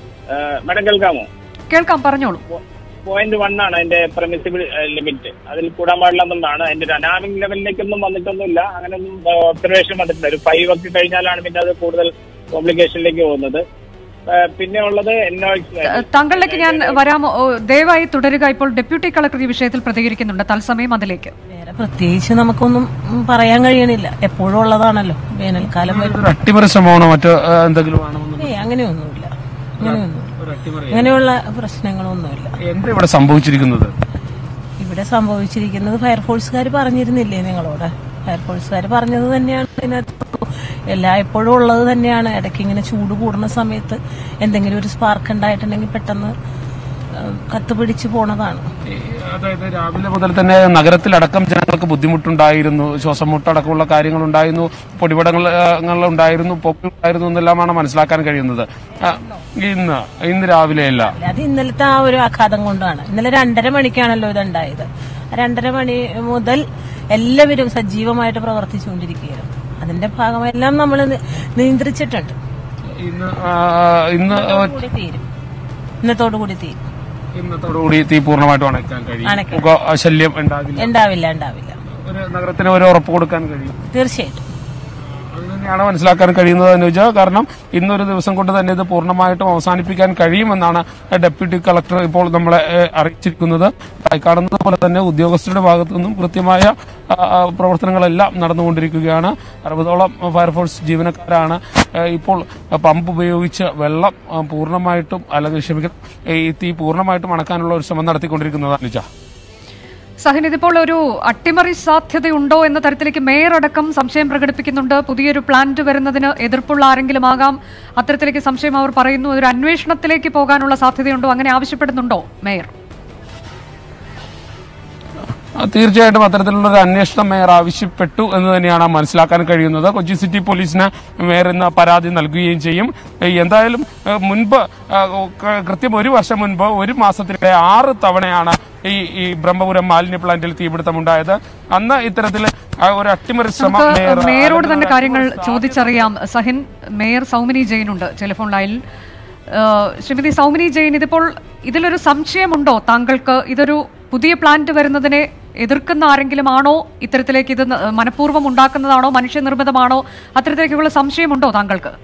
മാഡം കേൾക്കാമോ കേൾക്കാം പറഞ്ഞോളൂ പോയിന്റ് വൺ ആണ് അതിന്റെ പെർമിസിബിൾ ലിമിറ്റ് അതിൽ കൂടാൻ പാടില്ല എന്നുള്ളതാണ് അതിന്റെ ഒരു അനാമിക് ലെവലിലേക്കൊന്നും വന്നിട്ടൊന്നുമില്ല അങ്ങനെയൊന്നും ഒബ്സർവേഷൻ വന്നിട്ടില്ല ഒരു ഫൈവ് ഒക്കെ കഴിഞ്ഞാലാണ് പിന്നെ അത് കൂടുതൽ കോംപ്ലിക്കേഷനിലേക്ക് പോകുന്നത് ആ, പിന്നെ ഉള്ളത് എന്നോക്സ് ഏഹ്, താങ്കളിലേക്ക് ഞാൻ വരാമോ ഓ, ദയവായി തുടരുക ഇപ്പോൾ ഡെപ്യൂട്ടി കളക്ടർ ഈ വിഷയത്തിൽ പ്രതികരിക്കുന്നുണ്ട് തത്സമയം അതിലേക്ക് വേറെ പ്രത്യേകിച്ച് നമുക്കൊന്നും ഉം, പറയാൻ കഴിയണില്ല എപ്പോഴും ഉള്ളതാണല്ലോ വേനൽക്കാലം വരും ഒരു അട്ടിമറി ശ്രമമാണോ മറ്റോ ഏഹ്, എന്തെങ്കിലും ആണോ ഏയ് അങ്ങനെയൊന്നുമില്ല അങ്ങനെയൊന്നുമില്ല അങ്ങനെയുള്ള പ്രശ്നങ്ങളൊന്നുമില്ല എന്താ ഇവിടെ സംഭവിച്ചിരിക്കുന്നത് ഇവിടെ സംഭവിച്ചിരിക്കുന്നത് ഫയർഫോഴ്സുകാർ പറഞ്ഞിരുന്നില്ലേ നിങ്ങളോട് ഫയർഫോഴ്സുകാർ പറഞ്ഞത് തന്നെയാണ് ഇതിനകത്ത് എല്ലാ എപ്പോഴും ഉള്ളത് തന്നെയാണ് ഇടയ്ക്ക് ഇങ്ങനെ ചൂട് കൂടുന്ന സമയത്ത് എന്തെങ്കിലും ഒരു സ്പാർക്ക് ഉണ്ടായിട്ടുണ്ടെങ്കിൽ പെട്ടെന്ന് ഏഹ്, കത്ത് പിടിച്ച് പോണതാണ് ഈ, അതായത് രാവിലെ മുതൽ തന്നെ നഗരത്തിലടക്കം ജനങ്ങൾക്ക് ബുദ്ധിമുട്ടുണ്ടായിരുന്നു ശ്വാസം മുട്ടടക്കമുള്ള കാര്യങ്ങൾ ഉണ്ടായിരുന്നു പൊടിപടങ്ങൾ ഏഹ്, ഉണ്ടായിരുന്നു പൊക്കുണ്ടായിരുന്നു എന്നെല്ലാമാണ് മനസ്സിലാക്കാൻ കഴിയുന്നത് ആ, ഇന്ന് ഇന്ന് രാവിലെയല്ല അത് ഇന്നലത്തെ ആ ഒരു ആഘാതം കൊണ്ടാണ് ഇന്നലെ രണ്ടര മണിക്കാണല്ലോ ഇതുണ്ടായത് രണ്ടര മണി മുതൽ എല്ലാവരും സജീവമായിട്ട് പ്രവർത്തിച്ചുകൊണ്ടിരിക്കുകയാണ് അതിന്റെ ഭാഗമെല്ലാം നമ്മൾ നിയന്ത്രിച്ചിട്ടുണ്ട് ഇന്ന് ആ, ഇന്ന് കൂടി തീരും ഇന്നത്തോടു കൂടി തീരും ഇന്നത്തോടുകൂടി തീ പൂർണ്ണമായിട്ടും അണയ്ക്കാൻ കഴിയും അണയ്ക്കാം. പുക ശല്യം ഉണ്ടാകില്ല ഉണ്ടാവില്ല ഉണ്ടാവില്ല ഒരു നഗരത്തിന് ഒരു ഉറപ്പ് കൊടുക്കാൻ കഴിയും തീർച്ചയായിട്ടും അത് തന്നെയാണ് മനസ്സിലാക്കാൻ കഴിയുന്നത് എന്ന് വെച്ചാൽ കാരണം ഇന്നൊരു ദിവസം കൊണ്ട് തന്നെ ഇത് പൂർണ്ണമായിട്ടും അവസാനിപ്പിക്കാൻ കഴിയുമെന്നാണ് ഡെപ്യൂട്ടി കളക്ടർ ഇപ്പോൾ നമ്മളെ ഏഹ്, അറിയിച്ചിരിക്കുന്നത് ഈ കാണുന്നത് പോലെ തന്നെ ഉദ്യോഗസ്ഥരുടെ ഭാഗത്തു നിന്നും കൃത്യമായ ആ, ആ, പ്രവർത്തനങ്ങളെല്ലാം നടന്നുകൊണ്ടിരിക്കുകയാണ് അറുപതോളം ഫയർഫോഴ്സ് ജീവനക്കാരാണ് ഏഹ്, ഇപ്പോൾ പമ്പ് ഉപയോഗിച്ച് വെള്ളം ആ, പൂർണ്ണമായിട്ടും അല്ലെങ്കിൽ ക്ഷമിക്കണം ഈ തീ പൂർണ്ണമായിട്ടും അണക്കാനുള്ള ഒരു ശ്രമം നടത്തിക്കൊണ്ടിരിക്കുന്നതാണ് അനുജ സഹിൻ ഇതിപ്പോൾ ഒരു അട്ടിമറി സാധ്യതയുണ്ടോ എന്ന തരത്തിലേക്ക് മേയർ അടക്കം സംശയം പ്രകടിപ്പിക്കുന്നുണ്ട് പുതിയൊരു പ്ലാന്റ് വരുന്നതിന് എതിർപ്പുള്ള ആരെങ്കിലും ആകാം അത്തരത്തിലേക്ക് സംശയം അവർ പറയുന്നു ഒരു അന്വേഷണത്തിലേക്ക് പോകാനുള്ള സാധ്യതയുണ്ടോ അങ്ങനെ ആവശ്യപ്പെടുന്നുണ്ടോ മേയർ ആ, തീർച്ചയായിട്ടും അത്തരത്തിലുള്ള ഒരു അന്വേഷണം മേയർ ആവശ്യപ്പെട്ടു എന്ന് തന്നെയാണ് മനസ്സിലാക്കാൻ കഴിയുന്നത് കൊച്ചി സിറ്റി പോലീസിന് മേയർ ഇന്ന് പരാതി നൽകുകയും ചെയ്യും ഏ, എന്തായാലും ഏ, മുൻപ് ആ, ക- കൃത്യം ഒരു വർഷം മുൻപ് ഒരു മാസത്തിനിടെ ആറ് തവണയാണ് ഈ ഈ ബ്രഹ്മപുരം മാലിന്യ പ്ലാന്റിൽ തീപിടുത്തമുണ്ടായത് അന്ന് ഇത്തരത്തിൽ ആ, ഒരു അട്ടിമറി ശ്രമം നമുക്ക് മേയർ മേയറോട് തന്നെ കാര്യങ്ങൾ ചോദിച്ചറിയാം സഹിൻ മേയർ സൗമിനി ജെയിൻ ഉണ്ട് ടെലിഫോൺ ലൈനിൽ ഏഹ്, ശ്രീമതി സൗമിനി ജെയിൻ ഇതിപ്പോൾ ഇതിലൊരു സംശയമുണ്ടോ താങ്കൾക്ക് ഇതൊരു പുതിയ പ്ലാന്റ് വരുന്നതിനെ എതിർക്കുന്ന ആരെങ്കിലും ആണോ ഇത്തരത്തിലേക്ക് ഇത് ന- മനഃപൂർവ്വം ഉണ്ടാക്കുന്നതാണോ മനുഷ്യനിർമ്മിതമാണോ അത്തരത്തിലേക്കുള്ള സംശയമുണ്ടോ താങ്കൾക്ക്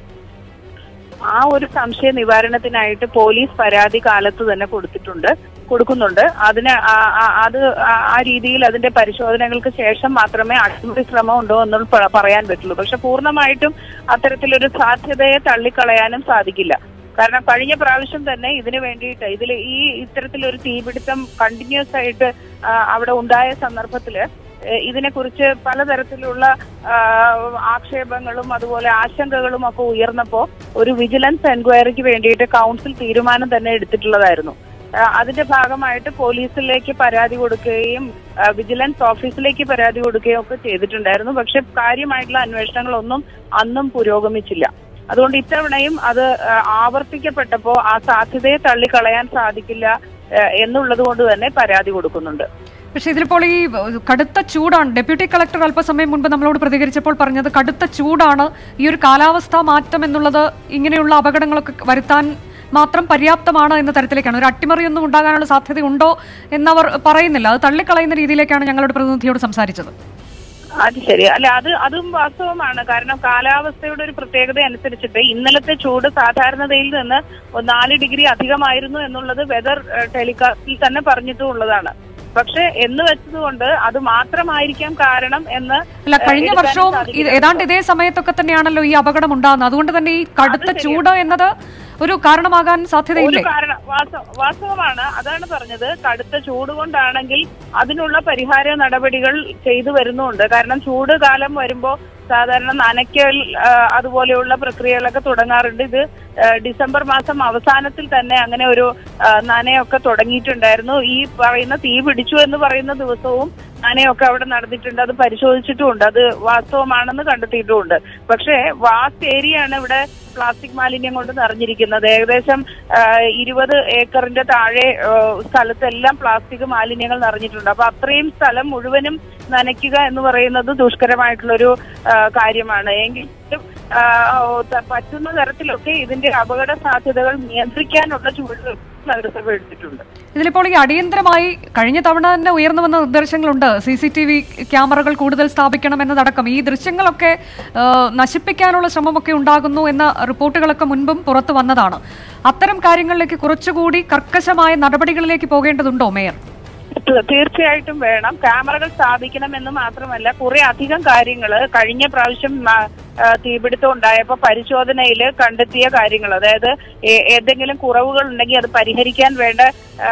ആ ഒരു സംശയ നിവാരണത്തിനായിട്ട് പോലീസ് പരാതി കാലത്ത് തന്നെ കൊടുത്തിട്ടുണ്ട് കൊടുക്കുന്നുണ്ട് അതിന് ആ- ആ- അത് ആ- ആ രീതിയിൽ അതിന്റെ പരിശോധനകൾക്ക് ശേഷം മാത്രമേ അട്ടിമറി ശ്രമം ഉണ്ടോ എന്ന് പ- പറയാൻ പറ്റുള്ളൂ പക്ഷെ പൂർണ്ണമായിട്ടും അത്തരത്തിലൊരു സാധ്യതയെ തള്ളിക്കളയാനും സാധിക്കില്ല കാരണം കഴിഞ്ഞ പ്രാവശ്യം തന്നെ ഇതിനു വേണ്ടിയിട്ട് ഇതിൽ ഈ ഇത്തരത്തിലൊരു തീപിടുത്തം കണ്ടിന്യൂസ് ആയിട്ട് ആ, അവിടെ ഉണ്ടായ സന്ദർഭത്തില് ഏഹ് ഇതിനെക്കുറിച്ച് പലതരത്തിലുള്ള ആ, ആക്ഷേപങ്ങളും അതുപോലെ ആശങ്കകളും ഒക്കെ ഉയർന്നപ്പോ ഒരു വിജിലൻസ് എൻക്വയറിക്ക് വേണ്ടിയിട്ട് കൗൺസിൽ തീരുമാനം തന്നെ എടുത്തിട്ടുള്ളതായിരുന്നു ആ, അതിന്റെ ഭാഗമായിട്ട് പോലീസിലേക്ക് പരാതി കൊടുക്കുകയും ആ, വിജിലൻസ് ഓഫീസിലേക്ക് പരാതി കൊടുക്കുകയും ഒക്കെ ചെയ്തിട്ടുണ്ടായിരുന്നു പക്ഷെ കാര്യമായിട്ടുള്ള അന്വേഷണങ്ങളൊന്നും അന്നും പുരോഗമിച്ചില്ല അതുകൊണ്ട് ഇത്തവണയും അത് ആ, ആവർത്തിക്കപ്പെട്ടപ്പോ ആ സാധ്യതയെ തള്ളിക്കളയാൻ സാധിക്കില്ല ആ, എന്നുള്ളത് കൊണ്ട് തന്നെ പരാതി കൊടുക്കുന്നുണ്ട് പക്ഷേ ഇതിലിപ്പോൾ ഈ ഏഹ്, കടുത്ത ചൂടാണ് ഡെപ്യൂട്ടി കളക്ടർ അല്പസമയം മുൻപ് നമ്മളോട് പ്രതികരിച്ചപ്പോൾ പറഞ്ഞത് കടുത്ത ചൂടാണ് ഈ ഒരു കാലാവസ്ഥാ മാറ്റം എന്നുള്ളത് ഇങ്ങനെയുള്ള അപകടങ്ങളൊക്കെ വരുത്താൻ മാത്രം പര്യാപ്തമാണ് എന്ന തരത്തിലേക്കാണ് ഒരു അട്ടിമറിയൊന്നും ഉണ്ടാകാനുള്ള സാധ്യതയുണ്ടോ എന്നവർ പറയുന്നില്ല അത് തള്ളിക്കളയുന്ന രീതിയിലേക്കാണ് ഞങ്ങളുടെ പ്രതിനിധിയോട് സംസാരിച്ചത് അത് ശരി അല്ല അത് അതും വാസ്തവമാണ് കാരണം കാലാവസ്ഥയുടെ ഒരു പ്രത്യേകത അനുസരിച്ചിട്ട് ഇന്നലത്തെ ചൂട് സാധാരണതയിൽ നിന്ന് ഒരു നാല് ഡിഗ്രി അധികമായിരുന്നു എന്നുള്ളത് വെതർ ടെലികാസ്റ്റിൽ തന്നെ പറഞ്ഞിട്ടുള്ളതാണ് പക്ഷെ എന്ന് വെച്ചതുകൊണ്ട് അത് മാത്രമായിരിക്കാം കാരണം എന്ന് അല്ല കഴിഞ്ഞ എടുക്കാനും വർഷവും ഇത് സാധിക്കില്ല. ഏതാണ്ട് ഇതേ സമയത്തൊക്കെ തന്നെയാണല്ലോ ഈ അപകടം ഉണ്ടാകുന്നത് അതുകൊണ്ട് തന്നെ ഈ കടുത്ത ചൂട് എന്നത് ഒരു കാരണമാകാൻ ഒരു സാധ്യതയില്ലേ കാരണം വാസ്ത- വാസ്തവമാണ് അതാണ് പറഞ്ഞത് കടുത്ത ചൂട് കൊണ്ടാണെങ്കിൽ അതിനുള്ള പരിഹാര നടപടികൾ ചെയ്തു വരുന്നുണ്ട് കാരണം ചൂട് കാലം വരുമ്പോ സാധാരണ നനയ്ക്കൽ ആ, അതുപോലെയുള്ള പ്രക്രിയകളൊക്കെ തുടങ്ങാറുണ്ട് ഇത് ആ, ഡിസംബർ മാസം അവസാനത്തിൽ തന്നെ അങ്ങനെ ഒരു ആ, നനയൊക്കെ തുടങ്ങിയിട്ടുണ്ടായിരുന്നു ഈ പറയുന്ന തീ പിടിച്ചു എന്ന് പറയുന്ന ദിവസവും നനയൊക്കെ അവിടെ നടന്നിട്ടുണ്ട് അത് പരിശോധിച്ചിട്ടുമുണ്ട് അത് വാസ്തവമാണെന്ന് കണ്ടെത്തിയിട്ടുമുണ്ട് പക്ഷേ വാസ്റ്റ് ഏരിയ ആണ് ഇവിടെ പ്ലാസ്റ്റിക് മാലിന്യം കൊണ്ട് നിറഞ്ഞിരിക്കുന്നത് ഏകദേശം ആ, ഇരുപത് ഏക്കറിന്റെ താഴെ ആ, സ്ഥലത്തെല്ലാം പ്ലാസ്റ്റിക് മാലിന്യങ്ങൾ നിറഞ്ഞിട്ടുണ്ട് അപ്പൊ അത്രയും സ്ഥലം മുഴുവനും നനയ്ക്കുക എന്ന് പറയുന്നത് ദുഷ്കരമായിട്ടുള്ളൊരു ആ, കാര്യമാണ് എങ്കിലും ആ, ത- പറ്റുന്ന തരത്തിലൊക്കെ ഇതിന്റെ അപകട സാധ്യതകൾ നിയന്ത്രിക്കാനുള്ള ചുവടുകൾ നഗരസഭ എടുത്തിട്ടുണ്ട് ഇതിലിപ്പോൾ ഈ അടിയന്തരമായി കഴിഞ്ഞ തവണ തന്നെ ഉയർന്നു വന്ന നിർദ്ദേശങ്ങളുണ്ട് സി സി ടി വി ക്യാമറകൾ കൂടുതൽ സ്ഥാപിക്കണം എന്നതടക്കം ഈ ദൃശ്യങ്ങളൊക്കെ ആ, നശിപ്പിക്കാനുള്ള ശ്രമമൊക്കെ ഉണ്ടാകുന്നു എന്ന റിപ്പോർട്ടുകളൊക്കെ മുൻപും പുറത്തു വന്നതാണ് അത്തരം കാര്യങ്ങളിലേക്ക് കുറച്ചുകൂടി കർക്കശമായ നടപടികളിലേക്ക് പോകേണ്ടതുണ്ടോ മേയർ തീ- തീർച്ചയായിട്ടും വേണം ക്യാമറകൾ സ്ഥാപിക്കണം എന്ന് മാത്രമല്ല കുറെ അധികം കാര്യങ്ങൾ കഴിഞ്ഞ പ്രാവശ്യം മ- ആ, തീപിടുത്തം ഉണ്ടായപ്പോൾ പരിശോധനയിൽ കണ്ടെത്തിയ കാര്യങ്ങൾ അതായത് ഏ- ഏതെങ്കിലും കുറവുകൾ ഉണ്ടെങ്കിൽ അത് പരിഹരിക്കാൻ വേണ്ട ആ,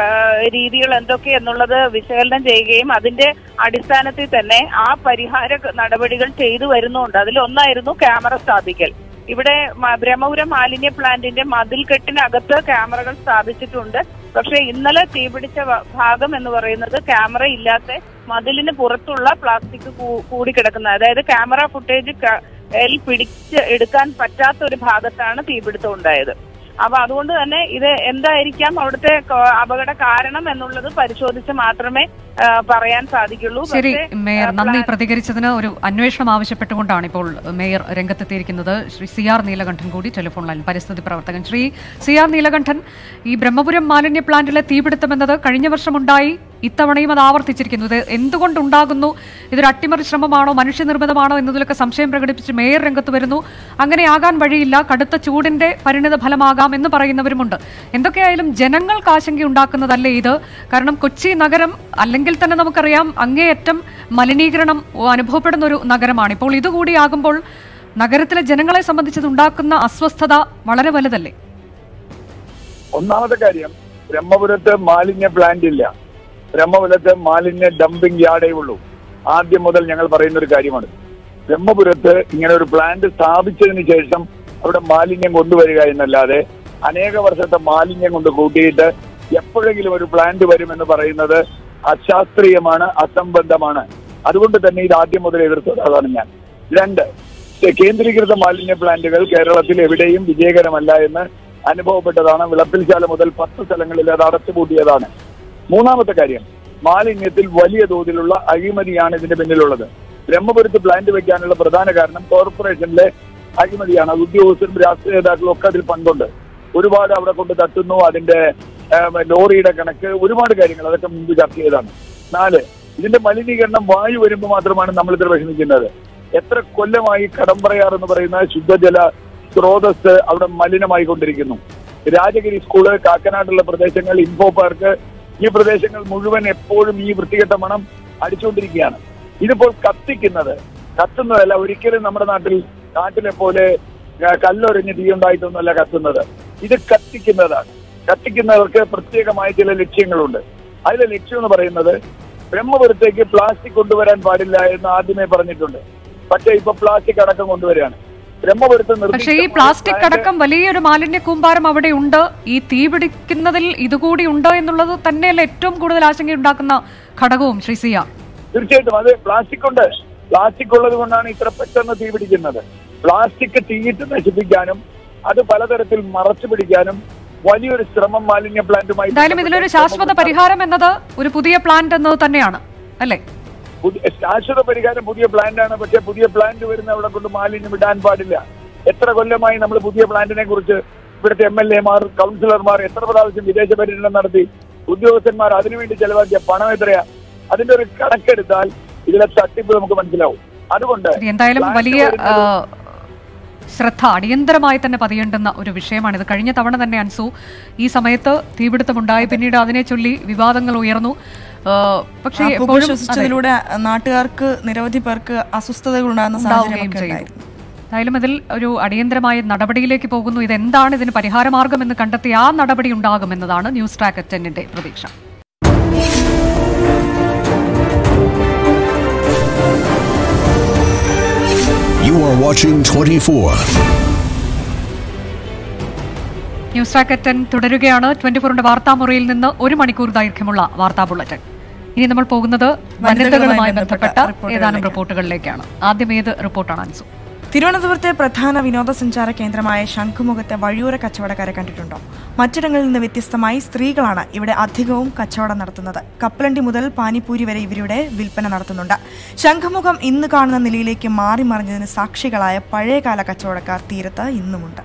രീതികൾ എന്തൊക്കെ എന്നുള്ളത് വിശകലനം ചെയ്യുകയും അതിന്റെ അടിസ്ഥാനത്തിൽ തന്നെ ആ പരിഹാര നടപടികൾ ചെയ്തു വരുന്നുണ്ട് അതിൽ ഒന്നായിരുന്നു ക്യാമറ സ്ഥാപിക്കൽ ഇവിടെ മ- ബ്രഹ്മപുരം മാലിന്യ പ്ലാന്റിന്റെ മതിൽക്കെട്ടിനകത്ത് ക്യാമറകൾ സ്ഥാപിച്ചിട്ടുണ്ട് പക്ഷെ ഇന്നലെ തീപിടിച്ച വ- ഭാഗം എന്ന് പറയുന്നത് ക്യാമറ ഇല്ലാത്ത മതിലിന് പുറത്തുള്ള പ്ലാസ്റ്റിക് കൂ- കൂടിക്കിടക്കുന്ന അതായത് ക്യാമറ ഫുട്ടേജ് പിടിച്ച് എടുക്കാൻ പറ്റാത്ത ഒരു ഭാഗത്താണ് തീപിടുത്തം ഉണ്ടായത് അപ്പൊ അതുകൊണ്ട് തന്നെ ഇത് എന്തായിരിക്കാം അവിടുത്തെ ക- അപകട കാരണം എന്നുള്ളത് പരിശോധിച്ച് മാത്രമേ ആ, പറയാൻ സാധിക്കുള്ളൂ ശരി പക്ഷേ, മേയർ ആ, നന്ദി പ്ലാൻ- പ്രതികരിച്ചതിന് ഒരു അന്വേഷണം ആവശ്യപ്പെട്ടുകൊണ്ടാണ് ഇപ്പോൾ മേയർ രംഗത്തെത്തിയിരിക്കുന്നത് ശ്രീ സി ആർ നീലകണ്ഠൻ കൂടി ടെലിഫോൺ ലൈൻ പരിസ്ഥിതി പ്രവർത്തകൻ ശ്രീ സി ആർ നീലകണ്ഠൻ ഈ ബ്രഹ്മപുരം മാലിന്യ പ്ലാന്റിലെ തീപിടുത്തം എന്നത് കഴിഞ്ഞ വർഷമുണ്ടായി ഇത്തവണയും അത് ആവർത്തിച്ചിരിക്കുന്നു ഇത് എന്തുകൊണ്ടുണ്ടാകുന്നു ഇതൊരു അട്ടിമറി ശ്രമമാണോ മനുഷ്യനിർമ്മിതമാണോ എന്നതിലൊക്കെ സംശയം പ്രകടിപ്പിച്ച് മേയർ രംഗത്ത് വരുന്നു അങ്ങനെയാകാൻ വഴിയില്ല കടുത്ത ചൂടിന്റെ പരിണിത ഫലമാകാം എന്ന് പറയുന്നവരുമുണ്ട് എന്തൊക്കെയായാലും ജനങ്ങൾക്ക് ആശങ്ക ഉണ്ടാക്കുന്നതല്ലേ ഇത് കാരണം കൊച്ചി നഗരം അല്ലെങ്കിൽ തന്നെ നമുക്കറിയാം അങ്ങേയറ്റം മലിനീകരണം അനുഭവപ്പെടുന്ന ഒരു നഗരമാണ് ഇപ്പോൾ ഇതുകൂടിയാകുമ്പോൾ നഗരത്തിലെ ജനങ്ങളെ സംബന്ധിച്ചത് ഉണ്ടാക്കുന്ന അസ്വസ്ഥത വളരെ വലുതല്ലേ ഒന്നാമത്തെ കാര്യം ബ്രഹ്മപുരത്ത് മാലിന്യ പ്ലാന്റ് ഇല്ല ബ്രഹ്മപുരത്ത് മാലിന്യ ഡംപിംഗ് യാർഡേ ഉള്ളൂ ആദ്യം മുതൽ ഞങ്ങൾ പറയുന്ന ഒരു കാര്യമാണ് ബ്രഹ്മപുരത്ത് ഇങ്ങനെ ഒരു പ്ലാന്റ് സ്ഥാപിച്ചതിന് ശേഷം അവിടെ മാലിന്യം കൊണ്ടുവരിക എന്നല്ലാതെ അനേക വർഷത്തെ മാലിന്യം കൊണ്ട് കൂട്ടിയിട്ട് എപ്പോഴെങ്കിലും ഒരു പ്ലാന്റ് വരുമെന്ന് പറയുന്നത് അശാസ്ത്രീയമാണ് അസംബന്ധമാണ് അതുകൊണ്ട് തന്നെ ഇത് ആദ്യം മുതൽ എതിർത്തത് അതാണ് ഞാൻ രണ്ട് കേന്ദ്രീകൃത മാലിന്യ പ്ലാന്റുകൾ കേരളത്തിൽ എവിടെയും വിജയകരമല്ല എന്ന് അനുഭവപ്പെട്ടതാണ് വിളപ്പിൽശാല മുതൽ പത്ത് സ്ഥലങ്ങളിൽ അത് അടച്ചുപൂട്ടിയതാണ് മൂന്നാമത്തെ കാര്യം മാലിന്യത്തിൽ വലിയ തോതിലുള്ള അഴിമതിയാണ് ഇതിന്റെ പിന്നിലുള്ളത് ബ്രഹ്മപുരത്ത് പ്ലാന്റ് വെക്കാനുള്ള പ്രധാന കാരണം കോർപ്പറേഷനിലെ അഴിമതിയാണ് അത് ഉദ്യോഗസ്ഥരും രാഷ്ട്രീയ നേതാക്കളും ഒക്കെ അതിൽ പങ്കുണ്ട് ഒരുപാട് അവിടെ കൊണ്ട് തട്ടുന്നു അതിന്റെ ഏം, ലോറിയുടെ കണക്ക് ഒരുപാട് കാര്യങ്ങൾ അതൊക്കെ മുമ്പ് ചർച്ച ചെയ്തതാണ് നാല് ഇതിന്റെ മലിനീകരണം വായു വരുമ്പോൾ മാത്രമാണ് നമ്മൾ ഇത്ര വിഷമിക്കുന്നത് എത്ര കൊല്ലമായി കടമ്പറയാർ എന്ന് പറയുന്ന ശുദ്ധജല സ്രോതസ് അവിടെ മലിനമായി കൊണ്ടിരിക്കുന്നു രാജഗിരി സ്കൂള് കാക്കനാടുള്ള പ്രദേശങ്ങൾ ഇൻഫോ പാർക്ക് ഈ പ്രദേശങ്ങൾ മുഴുവൻ എപ്പോഴും ഈ വൃത്തികെട്ട മണം അടിച്ചുകൊണ്ടിരിക്കുകയാണ് ഇതിപ്പോൾ കത്തിക്കുന്നത് കത്തുന്നതല്ല ഒരിക്കലും നമ്മുടെ നാട്ടിൽ നാട്ടിലെ പോലെ ആ, കല്ലൊരിഞ്ഞ് തീയുണ്ടായിട്ടൊന്നുമല്ല കത്തുന്നത് ഇത് കത്തിക്കുന്നതാണ് കത്തിക്കുന്നവർക്ക് പ്രത്യേകമായ ചില ലക്ഷ്യങ്ങളുണ്ട് അതിലെ ലക്ഷ്യം എന്ന് പറയുന്നത് ബ്രഹ്മപുരത്തേക്ക് പ്ലാസ്റ്റിക് കൊണ്ടുവരാൻ പാടില്ല എന്ന് ആദ്യമേ പറഞ്ഞിട്ടുണ്ട് പക്ഷേ ഇപ്പൊ പ്ലാസ്റ്റിക് അടക്കം കൊണ്ടുവരികയാണ് ബ്രഹ്മപുരത്ത് പക്ഷേ ഈ നിർദ്ദിഷ്ടമായ പ്ലാസ്റ്റിക് plant- അടക്കം വലിയൊരു മാലിന്യ കൂമ്പാരം അവിടെ ഉണ്ട് ഈ തീ പിടിക്കുന്നതിൽ ഇതുകൂടി ഉണ്ട് എന്നുള്ളത് തന്നെയല്ല ഏറ്റവും കൂടുതൽ ആശങ്കയുണ്ടാക്കുന്ന ഘടകവും ശ്രീ സിയ തീർച്ചയായിട്ടും അത് പ്ലാസ്റ്റിക് ഉണ്ട് പ്ലാസ്റ്റിക് ഉള്ളത് കൊണ്ടാണ് ഇത്ര പെട്ടെന്ന് തീ പിടിക്കുന്നത് പ്ലാസ്റ്റിക് തീയിട്ട് നശിപ്പിക്കാനും അത് പലതരത്തിൽ മറച്ചു പിടിക്കാനും വലിയൊരു ശ്രമം മാലിന്യ പ്ലാന്റുമായി എന്തായാലും ഇതിലൊരു ശാശ്വത പരിഹാരം എന്നത് ഒരു പുതിയ പ്ലാന്റ് എന്നത് തന്നെയാണ് അല്ലേ പുതിയ- ശാശ്വത പരിഹാരം പുതിയ പ്ലാന്റ് ആണ് പക്ഷെ പുതിയ പ്ലാന്റ് വരുന്ന അവിടെ കൊണ്ട് മാലിന്യം ഇടാൻ പാടില്ല എത്ര കൊല്ലമായി നമ്മൾ പുതിയ പ്ലാന്റിനെ കുറിച്ച് ഇവിടുത്തെ എം എൽ എമാർ കൗൺസിലർമാർ എത്ര പ്രാവശ്യം വിദേശ പര്യടനം നടത്തി ഉദ്യോഗസ്ഥന്മാർ അതിനുവേണ്ടി ചെലവാക്കിയ പണം എത്രയാ അതിന്റെ ഒരു കണക്കെടുത്താൽ ഇതിലെ തട്ടിപ്പ് നമുക്ക് മനസ്സിലാവും അതുകൊണ്ട് ശരി, എന്തായാലും plant വലിയ ആ, വരുന്നത് ശ്രദ്ധ അടിയന്തരമായി തന്നെ പതിയേണ്ടുന്ന ഒരു വിഷയമാണിത് കഴിഞ്ഞ തവണ തന്നെ അൻസു ഈ സമയത്ത് തീപിടുത്തമുണ്ടായി പിന്നീട് അതിനെ ചൊല്ലി വിവാദങ്ങൾ ഉയർന്നു ആ, പക്ഷേ ആ പുക എപ്പോഴും അതെ, ശ്വസിച്ചതിലൂടെ നാട്ടുകാർക്ക് നിരവധി പേർക്ക് അസ്വസ്ഥതകൾ ഉണ്ടാകുന്ന ഉണ്ടാവുകയും സാഹചര്യമൊക്കെ ചെയ്തു ഉണ്ടായിരുന്നു എന്തായാലും ഇതിൽ ഒരു അടിയന്തരമായ നടപടിയിലേക്ക് പോകുന്നു ഇതെന്താണ് ഇതിന് പരിഹാരമാർഗം എന്ന് കണ്ടെത്തി ആ നടപടി ഉണ്ടാകുമെന്നതാണ് ന്യൂസ് ട്രാക്ക് ടെന്നിന്റെ പ്രതീക്ഷ You are watching 24. News track ten തുടരുകയാണ് ട്വന്റി ഫോറിന്റെ വാർത്താമുറിയിൽ നിന്ന് ഒരു മണിക്കൂർ ദൈർഘ്യമുള്ള വാർത്താ ബുള്ളറ്റിൻ ഇനി നമ്മൾ പോകുന്നത് വനിതകളുമായി ബന്ധപ്പെട്ട ഏതാനും റിപ്പോർട്ടുകളിലേക്കാണ് ആദ്യം ഏത് റിപ്പോർട്ടാണ് അൻസു തിരുവനന്തപുരത്തെ പ്രധാന വിനോദസഞ്ചാര കേന്ദ്രമായ ശംഖുമുഖത്തെ വഴിയോര കച്ചവടക്കാരെ കണ്ടിട്ടുണ്ടോ മറ്റിടങ്ങളിൽ നിന്ന് വ്യത്യസ്തമായി സ്ത്രീകളാണ് ഇവിടെ അധികവും കച്ചവടം നടത്തുന്നത് കപ്പലണ്ടി മുതൽ പാനിപ്പൂരി വരെ ഇവരുടെ വിൽപ്പന നടത്തുന്നുണ്ട് ശംഖുമുഖം ഇന്ന് കാണുന്ന നിലയിലേക്ക് മാറി മറിഞ്ഞതിന് സാക്ഷികളായ പഴയകാല കച്ചവടക്കാർ തീരത്ത് ഇന്നുമുണ്ട്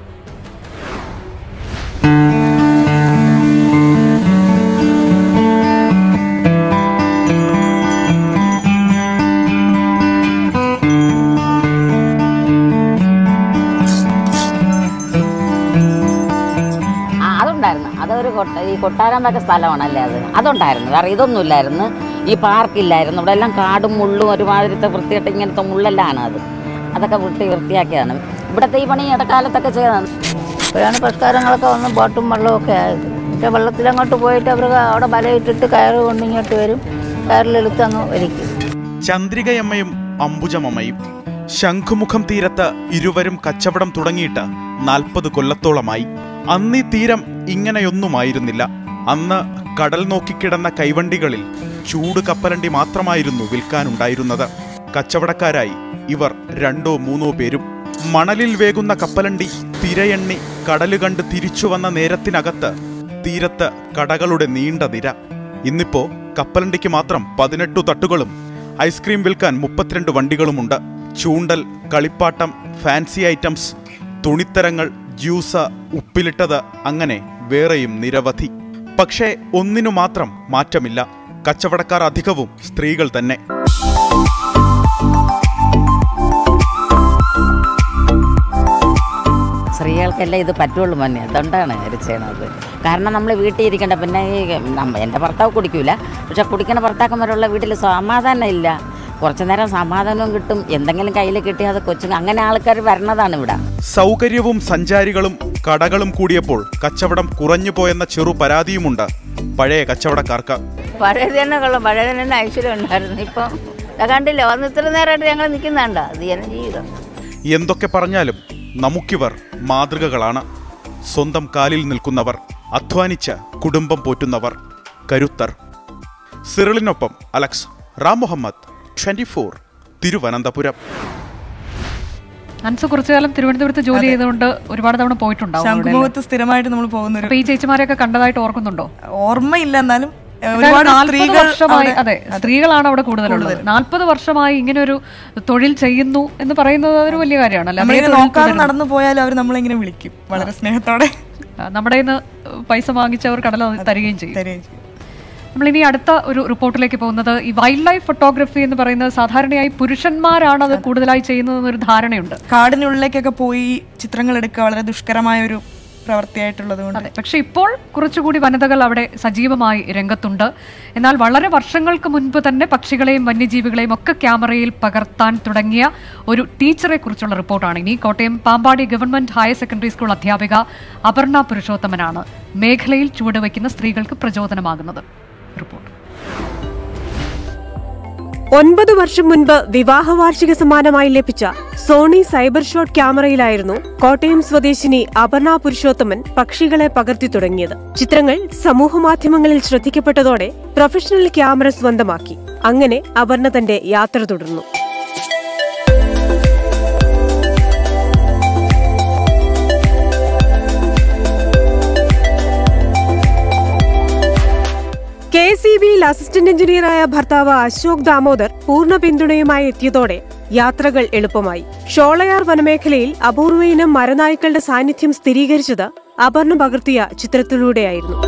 ആ അതുണ്ടായിരുന്നു അതൊരു കൊട്ട ഈ കൊട്ടാരം വെച്ച സ്ഥലമാണല്ലേ അത് അതുണ്ടായിരുന്നു വേറെ ഇതൊന്നുമില്ലായിരുന്നു ഈ പാർക്കില്ലായിരുന്നു ഇവിടെ എല്ലാം കാടും മുള്ളും ഒരുമാതിരത്തെ വൃത്തിയായിട്ട് ഇങ്ങനത്തെ മുള്ളെല്ലാം അത് അതൊക്കെ വൃത്തി വൃത്തിയാക്കിയതാണ് ഇവിടുത്തെ ഈ പണി ഇടക്കാലത്തൊക്കെ ചെയ്തതാണ് ഇപ്പോഴാണ് പരിഷ്കാരങ്ങളൊക്കെ വന്ന് ബോട്ടും വെള്ളവും ഒക്കെ ആയത് പക്ഷേ വെള്ളത്തിലങ്ങോട്ട് പോയിട്ട് അവർ അവിടെ വലയിട്ടിട്ട് കയറ് കൊണ്ട് ഇങ്ങോട്ട് വരും കയറിലെടുത്ത് അങ്ങ് വലിക്കും ചന്ദ്രികയമ്മയും അംബുജമമ്മയും ശംഖുമുഖം തീരത്ത് ഇരുവരും കച്ചവടം തുടങ്ങിയിട്ട് നാൽപ്പത് കൊല്ലത്തോളമായി അന്നീ തീരം ഇങ്ങനെയൊന്നുമായിരുന്നില്ല അന്ന് കടൽ നോക്കിക്കിടന്ന കൈവണ്ടികളിൽ ചൂട് കപ്പലണ്ടി മാത്രമായിരുന്നു വിൽക്കാനുണ്ടായിരുന്നത് കച്ചവടക്കാരായി ഇവർ രണ്ടോ മൂന്നോ പേരും മണലിൽ വേകുന്ന കപ്പലണ്ടി തിരയെണ്ണി കടല് കണ്ട് തിരിച്ചു വന്ന നേരത്തിനകത്ത് തീരത്ത് കടകളുടെ നീണ്ട നിര ഇന്നിപ്പോ കപ്പലണ്ടിക്ക് മാത്രം പതിനെട്ടു തട്ടുകളും ഐസ്ക്രീം വിൽക്കാൻ മുപ്പത്തിരണ്ട് വണ്ടികളുമുണ്ട് ചൂണ്ടൽ കളിപ്പാട്ടം ഫാൻസി ഐറ്റംസ് തുണിത്തരങ്ങൾ ജ്യൂസ് ഉപ്പിലിട്ടത് അങ്ങനെ വേറെയും നിരവധി പക്ഷേ ഒന്നിനു മാത്രം മാറ്റമില്ല കച്ചവടക്കാർ അധികവും സ്ത്രീകൾ തന്നെ സ്ത്രീകൾക്കെല്ലാം ഇത് പറ്റുള്ളൂ മോനെ അതുകൊണ്ടാണ് ഇത് ചെയ്യണത് കാരണം നമ്മൾ വീട്ടിൽ ഇരിക്കണ്ട പിന്നെ ഈ നമ്മ എൻ്റെ ഭർത്താവ് കുടിക്കൂല പക്ഷെ കുടിക്കണ ഭർത്താക്കന്മാരുള്ള വീട്ടിൽ സമാധാനം ഇല്ല കുറച്ചു നേരം സമാധാനവും കിട്ടും എന്തെങ്കിലും കയ്യിൽ കിട്ടിയാൽ അത് കൊച്ചു അങ്ങനെ ആൾക്കാർ വരണതാണ് ഇവിടെ സൗകര്യവും സഞ്ചാരികളും കടകളും കൂടിയപ്പോൾ കച്ചവടം കുറഞ്ഞു പോയെന്ന ചെറു പരാതിയുമുണ്ട് പഴയ കച്ചവടക്കാർക്ക് പഴയത് തന്നെ കൊള്ളാം പഴയത് തന്നെ ഐശ്വര്യം ഉണ്ടായിരുന്നു ഇപ്പം ദാ കണ്ടില്ലേ വന്ന് ഇത്ര നേരമായിട്ട് ഞങ്ങൾ നിൽക്കുന്നുണ്ടോ അത് തന്നെ ജീവിതം എന്തൊക്കെ പറഞ്ഞാലും നമുക്കിവർ മാതൃകകളാണ് സ്വന്തം കാലിൽ നിൽക്കുന്നവർ അധ്വാനിച്ച് കുടുംബം പോറ്റുന്നവർ കരുത്തർ സിറിളിനൊപ്പം Alex Ram Muhammad twenty four Thiruvananthapuram Ansu കുറച്ചു കാലം തിരുവനന്തപുരത്ത് ജോലി ചെയ്തുകൊണ്ട് ഒരുപാട് തവണ പോയിട്ടുണ്ടാവും അവിടെ അല്ലേ? ശംഖുമുഖത്ത് സ്ഥിരമായിട്ട് നമ്മൾ പോകുന്ന ഒരു അപ്പൊ ഈ ചേച്ചിമാരെയൊക്കെ കണ്ടതായിട്ട് ഓർക്കുന്നുണ്ടോ ഓർമ്മയില്ല എന്നാലും ഒരുപാട് നാൽപ്പത് സ്ത്രീകൾ വർഷമായി അവിടെ- അതെ സ്ത്രീകളാണ് അവിടെ കൂടുതലുള്ളത് നാൽപ്പത് വർഷമായി ഇങ്ങനെ ഒരു തൊഴിൽ ചെയ്യുന്നു എന്ന് പറയുന്നത് ഒരു വലിയ കാര്യമാണ് അല്ലേ? അതേ നമ്മളിങ്ങനെ തൊഴിൽ നോക്കാതെ തുടരുന്നു. നടന്നു പോയാൽ അവർ നമ്മളിങ്ങനെ വിളിക്കും വളരെ സ്നേഹത്തോടെ ആ, നമ്മുടെ കയ്യിൽ നിന്ന് പൈസ വാങ്ങിച്ചവർ കടൽ തരികയും ചെയ്യും നമ്മളിനി അടുത്ത ഒരു റിപ്പോർട്ടിലേക്ക് പോകുന്നത് ഈ വൈൽഡ് ലൈഫ് ഫോട്ടോഗ്രഫി എന്ന് പറയുന്നത് സാധാരണയായി പുരുഷന്മാരാണ് അത് കൂടുതലായി ചെയ്യുന്നത് ഒരു ധാരണയുണ്ട് കാടിനുള്ളിലേക്കൊക്കെ പോയി ചിത്രങ്ങൾ എടുക്കുക വളരെ ദുഷ്കരമായ ഒരു പ്രവൃത്തിയായിട്ടുള്ളത് കൊണ്ട് പക്ഷെ ഇപ്പോൾ കുറച്ചുകൂടി വനിതകൾ അവിടെ സജീവമായി രംഗത്തുണ്ട് എന്നാൽ വളരെ വർഷങ്ങൾക്ക് മുൻപ് തന്നെ പക്ഷികളെയും വന്യജീവികളെയും ഒക്കെ ക്യാമറയിൽ പകർത്താൻ തുടങ്ങിയ ഒരു ടീച്ചറെ കുറിച്ചുള്ള റിപ്പോർട്ടാണ് ഇനി Kottayam Pampady government higher secondary school അധ്യാപിക അപർണ പുരുഷോത്തമനാണ് മേഖലയിൽ ചുവടുവയ്ക്കുന്ന സ്ത്രീകൾക്ക് പ്രചോദനമാകുന്നത് റിപ്പോർട്ട് ഒൻപത് വർഷം മുൻപ് വിവാഹ വാർഷിക സമ്മാനമായി ലഭിച്ച സോണി സൈബർ ഷോട്ട് ക്യാമറയിലായിരുന്നു കോട്ടയം സ്വദേശിനി അപർണ പുരുഷോത്തമൻ പക്ഷികളെ പകർത്തി തുടങ്ങിയത് ചിത്രങ്ങൾ സമൂഹമാധ്യമങ്ങളിൽ ശ്രദ്ധിക്കപ്പെട്ടതോടെ പ്രൊഫഷണൽ ക്യാമറ സ്വന്തമാക്കി അങ്ങനെ അപർണ തന്റെ യാത്ര തുടർന്നു കെ സി ബിയിൽ അസിസ്റ്റന്റ് എഞ്ചിനീയറായ ഭർത്താവ് അശോക് ദാമോദർ പൂർണ്ണ പിന്തുണയുമായി എത്തിയതോടെ യാത്രകൾ എളുപ്പമായി ഷോളയാർ വനമേഖലയിൽ അപൂർവയിനം മരനായ്ക്കളുടെ സാന്നിധ്യം സ്ഥിരീകരിച്ചത് അപർണ പകർത്തിയ ചിത്രത്തിലൂടെയായിരുന്നു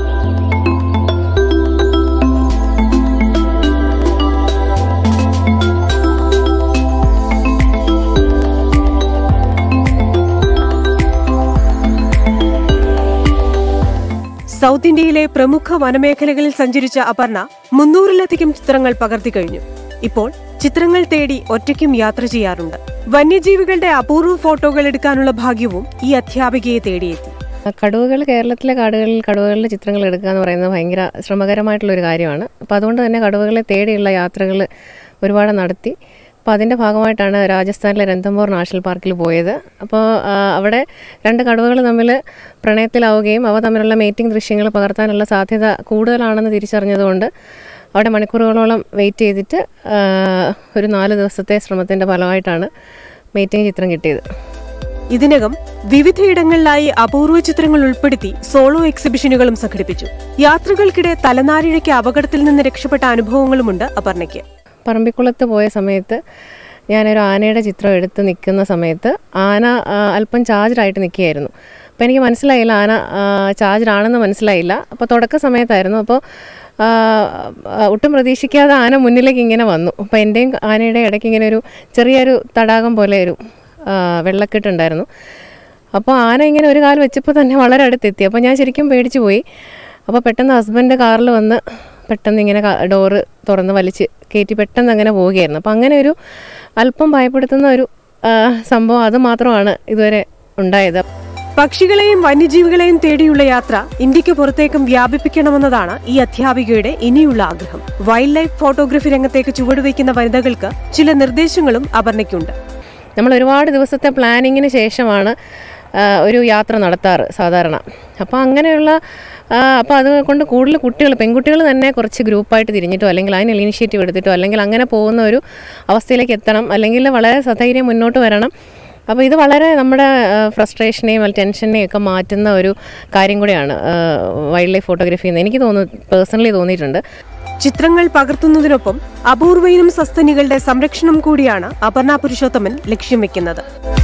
സൗത്ത് ഇന്ത്യയിലെ പ്രമുഖ വനമേഖലകളിൽ സഞ്ചരിച്ച അപർണ മുന്നൂറിലധികം ചിത്രങ്ങൾ പകർത്തി കഴിഞ്ഞു ഇപ്പോൾ ചിത്രങ്ങൾ തേടി ഒറ്റയ്ക്കും യാത്ര ചെയ്യാറുണ്ട് വന്യജീവികളുടെ അപൂർവ ഫോട്ടോകൾ എടുക്കാനുള്ള ഭാഗ്യവും ഈ അധ്യാപികയെ തേടിയെത്തി കടുവകൾ കേരളത്തിലെ കാടുകളിൽ കടുവകളുടെ ചിത്രങ്ങൾ എടുക്കുക എന്ന് പറയുന്നത് ഭയങ്കര ശ്രമകരമായിട്ടുള്ള ഒരു കാര്യമാണ് അപ്പോൾ അതുകൊണ്ട് തന്നെ കടുവകളെ തേടിയുള്ള യാത്രകൾ ഒരുപാട് നടത്തി അപ്പോൾ അതിൻ്റെ ഭാഗമായിട്ടാണ് രാജസ്ഥാനിലെ രന്തംബോർ നാഷണൽ പാർക്കിൽ പോയത് അപ്പോൾ ആ, അവിടെ രണ്ട് കടുവകൾ തമ്മിൽ പ്രണയത്തിലാവുകയും അവ തമ്മിലുള്ള മീറ്റിംഗ് ദൃശ്യങ്ങൾ പകർത്താനുള്ള സാധ്യത കൂടുതലാണെന്ന് തിരിച്ചറിഞ്ഞതുകൊണ്ട് അവിടെ മണിക്കൂറുകളോളം വെയിറ്റ് ചെയ്തിട്ട് ആ, ഒരു നാല് ദിവസത്തെ ശ്രമത്തിൻ്റെ ഫലമായിട്ടാണ് മീറ്റിംഗ് ചിത്രം കിട്ടിയത് ഇതിനകം വിവിധയിടങ്ങളിലായി അപൂർവ ചിത്രങ്ങൾ ഉൾപ്പെടുത്തി സോളോ എക്സിബിഷനുകളും സംഘടിപ്പിച്ചു യാത്രകൾക്കിടെ തലനാരിഴയ്ക്ക് അപകടത്തിൽ നിന്ന് രക്ഷപ്പെട്ട അനുഭവങ്ങളുമുണ്ട് അപർണയ്ക്ക് പറമ്പിക്കുളത്ത് പോയ സമയത്ത് ഞാനൊരു ആനയുടെ ചിത്രം എടുത്ത് നിൽക്കുന്ന സമയത്ത് ആന ആ, അല്പം ചാർജറായിട്ട് നിൽക്കുകയായിരുന്നു അപ്പോൾ എനിക്ക് മനസ്സിലായില്ല ആന ചാർജറാണെന്ന് മനസ്സിലായില്ല അപ്പോൾ തുടക്ക സമയത്തായിരുന്നു അപ്പോൾ ആ, ആ, ഒട്ടും പ്രതീക്ഷിക്കാതെ ആന മുന്നിലേക്ക് ഇങ്ങനെ വന്നു അപ്പോൾ എൻ്റെയും ആനയുടെ ഇടയ്ക്ക് ഇങ്ങനെ ഒരു ചെറിയൊരു തടാകം പോലെ ഒരു ആ, വെള്ളക്കെട്ടുണ്ടായിരുന്നു അപ്പോൾ ആന ഇങ്ങനെ ഒരു കാല് വെച്ചപ്പോൾ തന്നെ വളരെ അടുത്തെത്തി അപ്പോൾ ഞാൻ ശരിക്കും പേടിച്ചു പോയി അപ്പോൾ പെട്ടെന്ന് ഹസ്ബൻഡ് കാറിൽ വന്ന് പെട്ടെന്ന് ഇങ്ങനെ ക- ഡോറ് തുറന്ന് വലിച്ച് കയറ്റി പെട്ടെന്ന് അങ്ങനെ പോവുകയായിരുന്നു അപ്പോൾ അങ്ങനെ ഒരു അല്പം ഭയപ്പെടുത്തുന്ന ഒരു ആ, സംഭവം അത് മാത്രമാണ് ഇതുവരെ ഉണ്ടായത് പക്ഷികളെയും വന്യജീവികളെയും തേടിയുള്ള യാത്ര ഇന്ത്യക്ക് പുറത്തേക്കും വ്യാപിപ്പിക്കണമെന്നതാണ് ഈ അധ്യാപികയുടെ ഇനിയുള്ള ആഗ്രഹം വൈൽഡ് ലൈഫ് ഫോട്ടോഗ്രഫി രംഗത്തേക്ക് ചുവടുവയ്ക്കുന്ന വനിതകൾക്ക് ചില നിർദ്ദേശങ്ങളും അപർണയ്ക്കുണ്ട് നമ്മൾ ഒരുപാട് ദിവസത്തെ പ്ലാനിങ്ങിന് ശേഷമാണ് ആ, ഒരു യാത്ര നടത്താറ് സാധാരണ അപ്പോൾ അങ്ങനെയുള്ള അപ്പോൾ അതുകൊണ്ട് കൂടുതൽ കുട്ടികൾ പെൺകുട്ടികൾ തന്നെ കുറച്ച് ഗ്രൂപ്പായിട്ട് തിരിഞ്ഞിട്ടോ അല്ലെങ്കിൽ അതിന് ഇനിഷ്യേറ്റീവ് എടുത്തിട്ടോ അല്ലെങ്കിൽ അങ്ങനെ പോകുന്ന ഒരു അവസ്ഥയിലേക്ക് എത്തണം അല്ലെങ്കിൽ വളരെ സധൈര്യം മുന്നോട്ട് വരണം അപ്പോൾ ഇത് വളരെ നമ്മുടെ ഫ്രസ്ട്രേഷനെയും ടെൻഷനെയും ഒക്കെ മാറ്റുന്ന ഒരു കാര്യം കൂടിയാണ് വൈൽഡ് ലൈഫ് ഫോട്ടോഗ്രഫി എന്ന് എനിക്ക് തോന്നുന്നു പേഴ്സണലി തോന്നിയിട്ടുണ്ട് ചിത്രങ്ങൾ പകർത്തുന്നതിനൊപ്പം അപൂർവയിനം സസ്തനികളുടെ സംരക്ഷണം കൂടിയാണ് അപർണ പുരുഷോത്തമൻ ലക്ഷ്യം വെക്കുന്നത്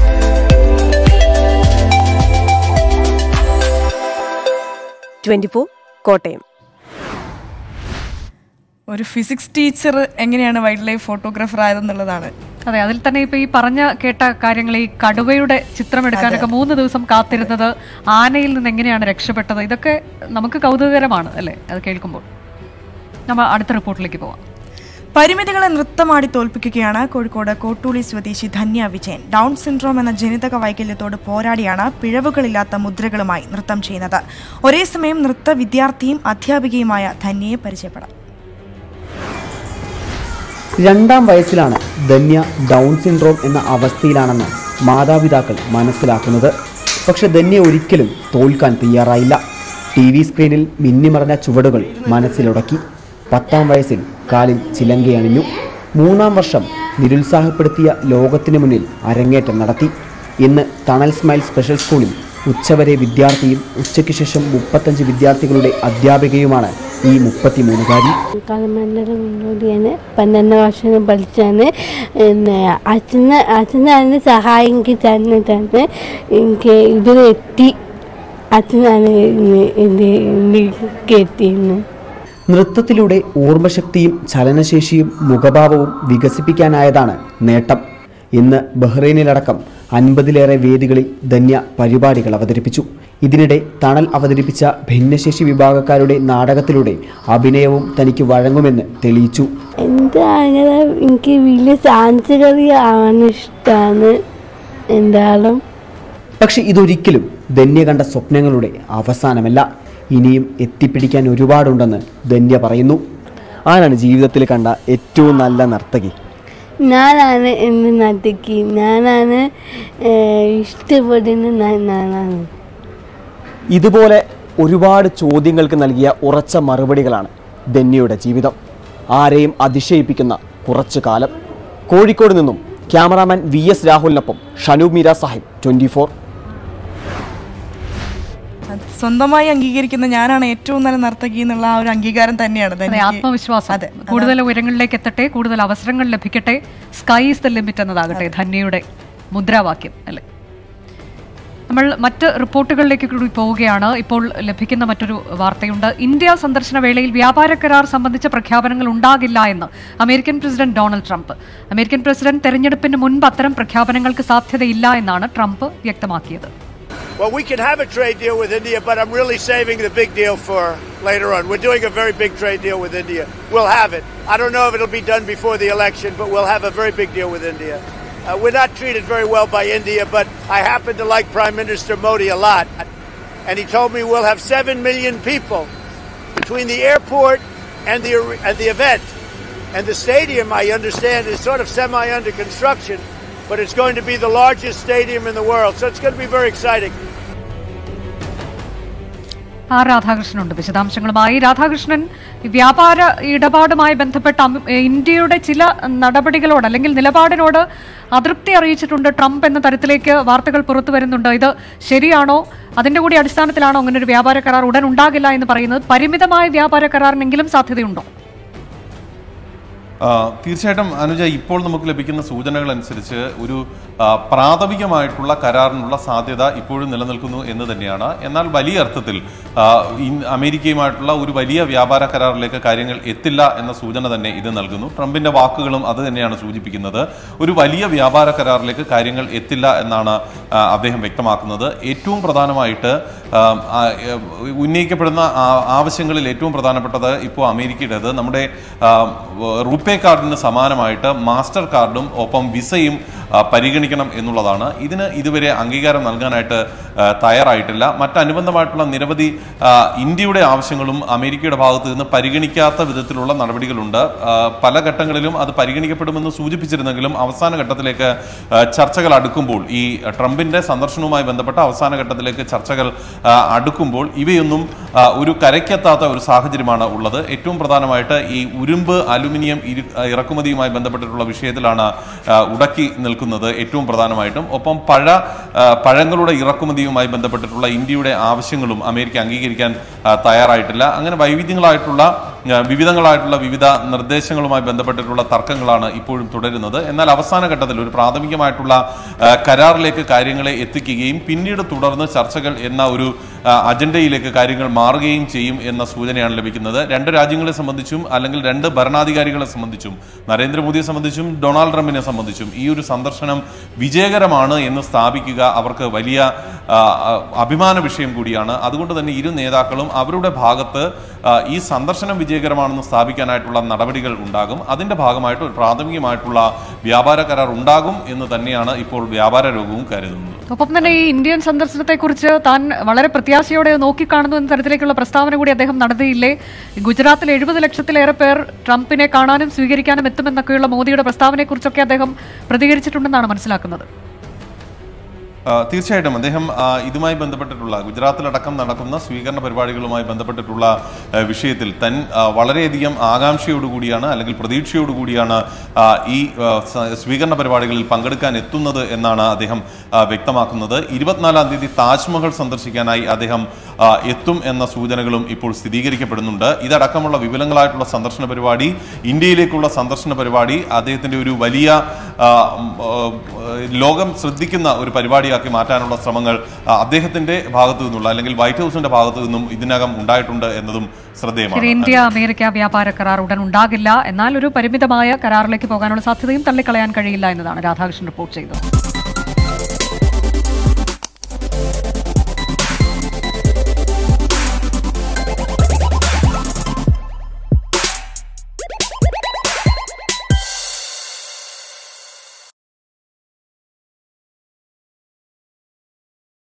ട്വന്റി കോട്ടയം ഒരു ഫിസിക്സ് ടീച്ചർ എങ്ങനെയാണ് വൈൽഡ് ലൈഫ് ഫോട്ടോഗ്രാഫർ ആയതെന്നുള്ളതാണ് അതെ അതിൽ തന്നെ ഇപ്പൊ ഈ പറഞ്ഞ കേട്ട കാര്യങ്ങൾ ഈ കടുവയുടെ ചിത്രം എടുക്കാനൊക്കെ മൂന്ന് ദിവസം കാത്തിരുന്നത് ആനയിൽ നിന്ന് എങ്ങനെയാണ് രക്ഷപ്പെട്ടത് ഇതൊക്കെ നമുക്ക് കൗതുകകരമാണ് അല്ലേ അത് കേൾക്കുമ്പോൾ നമ്മൾ അടുത്ത റിപ്പോർട്ടിലേക്ക് പോവാം പരിമിതികളെ നൃത്തമാടി തോൽപ്പിക്കുകയാണ് കോഴിക്കോട് കോട്ടൂളി സ്വദേശി ധന്യ വിജയൻ ഡൗൺ സിൻഡ്രോം എന്ന ജനിതക വൈകല്യത്തോട് പോരാടിയാണ് പിഴവുകളില്ലാത്ത മുദ്രകളുമായി നൃത്തം ചെയ്യുന്നത് ഒരേ സമയം നൃത്ത വിദ്യാർത്ഥിയും അധ്യാപികയുമായ ധന്യയെ പരിചയപ്പെടാം രണ്ടാം വയസ്സിലാണ് ധന്യ ഡൗൺ സിൻഡ്രോം എന്ന അവസ്ഥയിലാണെന്ന് മാതാപിതാക്കൾ മനസ്സിലാക്കുന്നത് പക്ഷെ ധന്യ ഒരിക്കലും തോൽക്കാൻ തയ്യാറായില്ല ടി വി സ്ക്രീനിൽ മിന്നിമറഞ്ഞ ചുവടുകൾ മനസ്സിലുടക്കി പത്താം വയസ്സിൽ കാലിൽ ചിലങ്കയണിഞ്ഞു മൂന്നാം വർഷം നിരുത്സാഹപ്പെടുത്തിയ ലോകത്തിന് മുന്നിൽ അരങ്ങേറ്റം നടത്തി ഇന്ന് തണൽ സ്മൈൽ സ്പെഷ്യൽ സ്കൂളിൽ ഉച്ചവരെ വിദ്യാർത്ഥിയും ഉച്ചയ്ക്ക് ശേഷം മുപ്പത്തഞ്ച് വിദ്യാർത്ഥികളുടെ അധ്യാപികയുമാണ് ഈ മുപ്പത്തിമൂന്നുകാരി കലമണ്ഡലം മുന്നോടിയാണ് പന്ത്രണ്ട് വർഷം പഠിച്ചാണ് പിന്നെ അച്ഛന് അച്ഛനാണ് സഹായം എനിക്ക് തന്നെ തന്നെ എനിക്ക് ഇവിടെ എത്തി അച്ഛനാണ് എൻ്റെ ഇതിലേക്ക് എത്തിയത് നൃത്തത്തിലൂടെ ഓർമ്മശക്തിയും ചലനശേഷിയും മുഖഭാവവും വികസിപ്പിക്കാനായതാണ് നേട്ടം ഇന്ന് ബഹ്റൈനിലടക്കം അൻപതിലേറെ വേദികളിൽ ധന്യ പരിപാടികൾ അവതരിപ്പിച്ചു ഇതിനിടെ തണൽ അവതരിപ്പിച്ച ഭിന്നശേഷി വിഭാഗക്കാരുടെ നാടകത്തിലൂടെ അഭിനയവും തനിക്ക് വഴങ്ങുമെന്ന് തെളിയിച്ചു എൻ്റെ അങ്ങനെ എനിക്ക് വലിയ സാൻസുകറി ആവാൻ ഇഷ്ടമാണ് എന്തായാലും പക്ഷെ ഇതൊരിക്കലും ധന്യ കണ്ട സ്വപ്നങ്ങളുടെ അവസാനമല്ല ഇനിയും എത്തിപ്പിടിക്കാൻ ഒരുപാടുണ്ടെന്ന് ധന്യ പറയുന്നു ആരാണ് ജീവിതത്തിൽ കണ്ട ഏറ്റവും നല്ല നർത്തകി ഞാനാണ് എൻ്റെ നട്ടിക്ക് ഞാനാണ് ഏഹ്, ഇഷ്ടപ്പെടുന്ന ഞാൻ- ഞാനാണ് ഇതുപോലെ ഒരുപാട് ചോദ്യങ്ങൾക്ക് നൽകിയ ഉറച്ച മറുപടികളാണ് ധന്യയുടെ ജീവിതം ആരെയും അതിശയിപ്പിക്കുന്ന കുറച്ചു കാലം കോഴിക്കോട് നിന്നും ക്യാമറാമാൻ വി എസ് രാഹുലിനൊപ്പം ഷനൂബ് മീര സാഹിബ് ട്വന്റി ഫോർ സ്വന്തമായി അംഗീകരിക്കുന്ന ഞാനാണ് ഏറ്റവും നല്ല നർത്തകി എന്നുള്ള ആ ഒരു അംഗീകാരം തന്നെയാണ് അതെ ധന്യയ്ക്ക്. ആത്മവിശ്വാസം കൂടുതൽ ഉയരങ്ങളിലേക്ക് എത്തട്ടെ കൂടുതൽ അവസരങ്ങൾ ലഭിക്കട്ടെ സ്കൈ ഈസ് ദ ലിമിറ്റ് എന്നതാകട്ടെ ധന്യയുടെ മുദ്രാവാക്യം അല്ലെ നമ്മൾ മറ്റ് റിപ്പോർട്ടുകളിലേക്ക് കൂടി പോവുകയാണ് ഇപ്പോൾ ലഭിക്കുന്ന മറ്റൊരു വാർത്തയുണ്ട് ഇന്ത്യ സന്ദർശന വേളയിൽ വ്യാപാര കരാർ സംബന്ധിച്ച പ്രഖ്യാപനങ്ങൾ ഉണ്ടാകില്ല എന്ന് American president Donald Trump American president തെരഞ്ഞെടുപ്പിന് മുൻപ് അത്തരം പ്രഖ്യാപനങ്ങൾക്ക് സാധ്യതയില്ല എന്നാണ് ട്രംപ് വ്യക്തമാക്കിയത് Well, we can have a trade deal with India, but I'm really saving the big deal for later on. We're doing a very big trade deal with India. We'll have it. I don't know if it'll be done before the election, but we'll have a very big deal with India. Uh, we're not treated very well by India, but I happen to like Prime Minister Modi a lot. And he told me we'll have 7 million people between the airport and the, and the event. And the stadium, I understand, is sort of semi under construction, but it's going to be the largest stadium in the world. So it's going to be very exciting. R രാധാകൃഷ്ണനുണ്ട് വിശദാംശങ്ങളുമായി രാധാകൃഷ്ണൻ ഈ വ്യാപാര ഇടപാടുമായി ബന്ധപ്പെട്ട അമ- ഏ, ഇന്ത്യയുടെ ചില നടപടികളോട് അല്ലെങ്കിൽ നിലപാടിനോട് അതൃപ്തി അറിയിച്ചിട്ടുണ്ട് ട്രംപ് എന്ന തരത്തിലേക്ക് വാർത്തകൾ പുറത്തു വരുന്നുണ്ട് ഇത് ശരിയാണോ അതിന്റെ കൂടി അടിസ്ഥാനത്തിലാണോ അങ്ങനെ ഒരു വ്യാപാര കരാർ ഉടൻ ഉണ്ടാകില്ല എന്ന് പറയുന്നത് പരിമിതമായ വ്യാപാര കരാറിനെങ്കിലും സാധ്യതയുണ്ടോ ആ, തീർച്ചയായിട്ടും അനുജ ഇപ്പോൾ നമുക്ക് ലഭിക്കുന്ന സൂചനകൾ അനുസരിച്ച് ഒരു ആ, പ്രാഥമികമായിട്ടുള്ള കരാറിനുള്ള സാധ്യത ഇപ്പോഴും നിലനിൽക്കുന്നു എന്ന് തന്നെയാണ് എന്നാൽ വലിയ അർത്ഥത്തിൽ ആ, ഇൻ- അമേരിക്കയുമായിട്ടുള്ള ഒരു വലിയ വ്യാപാര കരാറിലേക്ക് കാര്യങ്ങൾ എത്തില്ല എന്ന സൂചന തന്നെ ഇത് നൽകുന്നു ട്രംപിന്റെ വാക്കുകളും അത് തന്നെയാണ് സൂചിപ്പിക്കുന്നത് ഒരു വലിയ വ്യാപാര കരാറിലേക്ക് കാര്യങ്ങൾ എത്തില്ല എന്നാണ് ആ, അദ്ദേഹം വ്യക്തമാക്കുന്നത് ഏറ്റവും പ്രധാനമായിട്ട് ആ, ആ, ഏ, ഉന്നയിക്കപ്പെടുന്ന ആ- ആവശ്യങ്ങളിൽ ഏറ്റവും പ്രധാനപ്പെട്ടത് ഇപ്പോൾ അമേരിക്കയുടേത് നമ്മുടെ ആ, റുപേ കാർഡിന് സമാനമായിട്ട് മാസ്റ്റർ കാർഡും ഒപ്പം വിസയും ആ, പരിഗണിക്കണം എന്നുള്ളതാണ് ഇതിന് ഇതുവരെ അംഗീകാരം നൽകാനായിട്ട് ആ, തയ്യാറായിട്ടില്ല മറ്റനുബന്ധമായിട്ടുള്ള നിരവധി ആ, ഇന്ത്യയുടെ ആവശ്യങ്ങളും അമേരിക്കയുടെ ഭാഗത്ത് നിന്ന് പരിഗണിക്കാത്ത വിധത്തിലുള്ള നടപടികളുണ്ട് ആ, പല ഘട്ടങ്ങളിലും അത് പരിഗണിക്കപ്പെടുമെന്ന് സൂചിപ്പിച്ചിരുന്നെങ്കിലും അവസാന ഘട്ടത്തിലേക്ക് ആ, ചർച്ചകൾ അടുക്കുമ്പോൾ ഈ ട്രംപിന്റെ സന്ദർശനവുമായി ബന്ധപ്പെട്ട അവസാന ഘട്ടത്തിലേക്ക് ചർച്ചകൾ ആ, അടുക്കുമ്പോൾ ഇവയൊന്നും ആ, ഒരു കരയ്ക്കെത്താത്ത ഒരു സാഹചര്യമാണ് ഉള്ളത് ഏറ്റവും പ്രധാനമായിട്ട് ഈ ഉരുമ്പ് അലുമിനിയം ഇരു- ഇറക്കുമതിയുമായി ബന്ധപ്പെട്ടിട്ടുള്ള വിഷയത്തിലാണ് ആ, ഉടക്കി നിൽക്കുന്നത് ഏറ്റവും പ്രധാനമായിട്ടും ഒപ്പം പഴ ആ, പഴങ്ങളുടെ ഇറക്കുമതിയുമായി ബന്ധപ്പെട്ടിട്ടുള്ള ഇന്ത്യയുടെ ആവശ്യങ്ങളും അമേരിക്ക അംഗീകരിക്കാൻ ആ, തയ്യാറായിട്ടില്ല അങ്ങനെ വൈവിധ്യങ്ങളായിട്ടുള്ള ആ, വിവിധങ്ങളായിട്ടുള്ള വിവിധ നിർദ്ദേശങ്ങളുമായി ബന്ധപ്പെട്ടിട്ടുള്ള തർക്കങ്ങളാണ് ഇപ്പോഴും തുടരുന്നത് എന്നാൽ അവസാന ഘട്ടത്തിൽ ഒരു പ്രാഥമികമായിട്ടുള്ള ആ, കരാറിലേക്ക് കാര്യങ്ങളെ എത്തിക്കുകയും പിന്നീട് തുടർന്ന് ചർച്ചകൾ എന്ന ഒരു ആ, അജണ്ടയിലേക്ക് കാര്യങ്ങൾ മാറുകയും ചെയ്യും എന്ന സൂചനയാണ് ലഭിക്കുന്നത് രണ്ട് രാജ്യങ്ങളെ സംബന്ധിച്ചും അല്ലെങ്കിൽ രണ്ട് ഭരണാധികാരികളെ സംബന്ധിച്ചും നരേന്ദ്രമോദിയെ സംബന്ധിച്ചും ഡൊണാൾഡ് ട്രംപിനെ സംബന്ധിച്ചും ഈ ഒരു സന്ദർശനം വിജയകരമാണ് എന്ന് സ്ഥാപിക്കുക അവർക്ക് വലിയ ആ, ആ, അഭിമാന വിഷയം കൂടിയാണ് അതുകൊണ്ട് തന്നെ ഇരു നേതാക്കളും അവരുടെ ഭാഗത്ത് ആ, ഈ സന്ദർശനം വിജയകരമാണെന്ന് സ്ഥാപിക്കാനായിട്ടുള്ള നടപടികൾ ഉണ്ടാകും അതിന്റെ ഭാഗമായിട്ട് ഒരു പ്രാഥമികമായിട്ടുള്ള വ്യാപാര കരാർ ഉണ്ടാകും എന്ന് തന്നെയാണ് ഇപ്പോൾ വ്യാപാര രോഗവും കരുതുന്നത് ഒപ്പം തന്നെ ഈ ഇന്ത്യൻ സന്ദർശനത്തെക്കുറിച്ച് താൻ വളരെ പ്രത്യാശയോടെ നോക്കിക്കാണുന്നു എന്ന തരത്തിലേക്കുള്ള പ്രസ്താവന കൂടി അദ്ദേഹം നടത്തിയില്ലേ ഗുജറാത്തിൽ എഴുപത് ലക്ഷത്തിലേറെ പേർ ട്രംപിനെ കാണാനും സ്വീകരിക്കാനും എത്തുമെന്നൊക്കെയുള്ള മോദിയുടെ പ്രസ്താവനയെക്കുറിച്ചൊക്കെ അദ്ദേഹം പ്രതികരിച്ചിട്ടുണ്ടെന്നാണ് മനസ്സിലാക്കുന്നത് ആ, തീർച്ചയായിട്ടും അദ്ദേഹം ആ, ഇതുമായി ബന്ധപ്പെട്ടിട്ടുള്ള ഗുജറാത്തിലടക്കം നടക്കുന്ന സ്വീകരണ പരിപാടികളുമായി ബന്ധപ്പെട്ടിട്ടുള്ള ആ, വിഷയത്തിൽ തൻ ആ, വളരെയധികം ആകാംക്ഷയോടുകൂടിയാണ് അല്ലെങ്കിൽ പ്രതീക്ഷയോടുകൂടിയാണ് ആ, ഈ ആ, സ- സ്വീകരണ പരിപാടികളിൽ പങ്കെടുക്കാൻ എത്തുന്നത് എന്നാണ് അദ്ദേഹം ആ, വ്യക്തമാക്കുന്നത് ഇരുപത്തിനാലാം തീയതി താജ്മഹൽ സന്ദർശിക്കാനായി അദ്ദേഹം ആ, എത്തും എന്ന സൂചനകളും ഇപ്പോൾ സ്ഥിരീകരിക്കപ്പെടുന്നുണ്ട് ഇതടക്കമുള്ള വിപുലങ്ങളായിട്ടുള്ള സന്ദർശന പരിപാടി ഇന്ത്യയിലേക്കുള്ള സന്ദർശന പരിപാടി അദ്ദേഹത്തിന്റെ ഒരു വലിയ ആ, ഉം, ആ, ലോകം ശ്രദ്ധിക്കുന്ന ഒരു പരിപാടിയാക്കി മാറ്റാനുള്ള ശ്രമങ്ങൾ ആ, അദ്ദേഹത്തിന്റെ ഭാഗത്തു നിന്നുള്ള അല്ലെങ്കിൽ വൈറ്റ് ഹൗസിന്റെ ഭാഗത്തു നിന്നും ഇതിനകം ഉണ്ടായിട്ടുണ്ട് എന്നതും ശരി ശ്രദ്ധേയമാണ് ഇന്ത്യ അമേരിക്ക വ്യാപാര കരാർ ഉടൻ ഉണ്ടാകില്ല എന്നാൽ ഒരു പരിമിതമായ കരാറിലേക്ക് പോകാനുള്ള സാധ്യതയും തള്ളിക്കളയാൻ കഴിയില്ല എന്നതാണ് രാധാകൃഷ്ണൻ റിപ്പോർട്ട് ചെയ്തത്